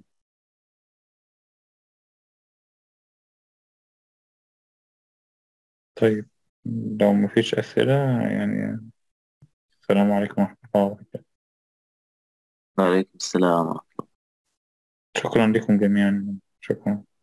طيب لو مفيش أسئلة يعني السلام عليكم ورحمة الله وبركاته وعليكم السلام ورحمة الله شكرا لكم جميعا شكرا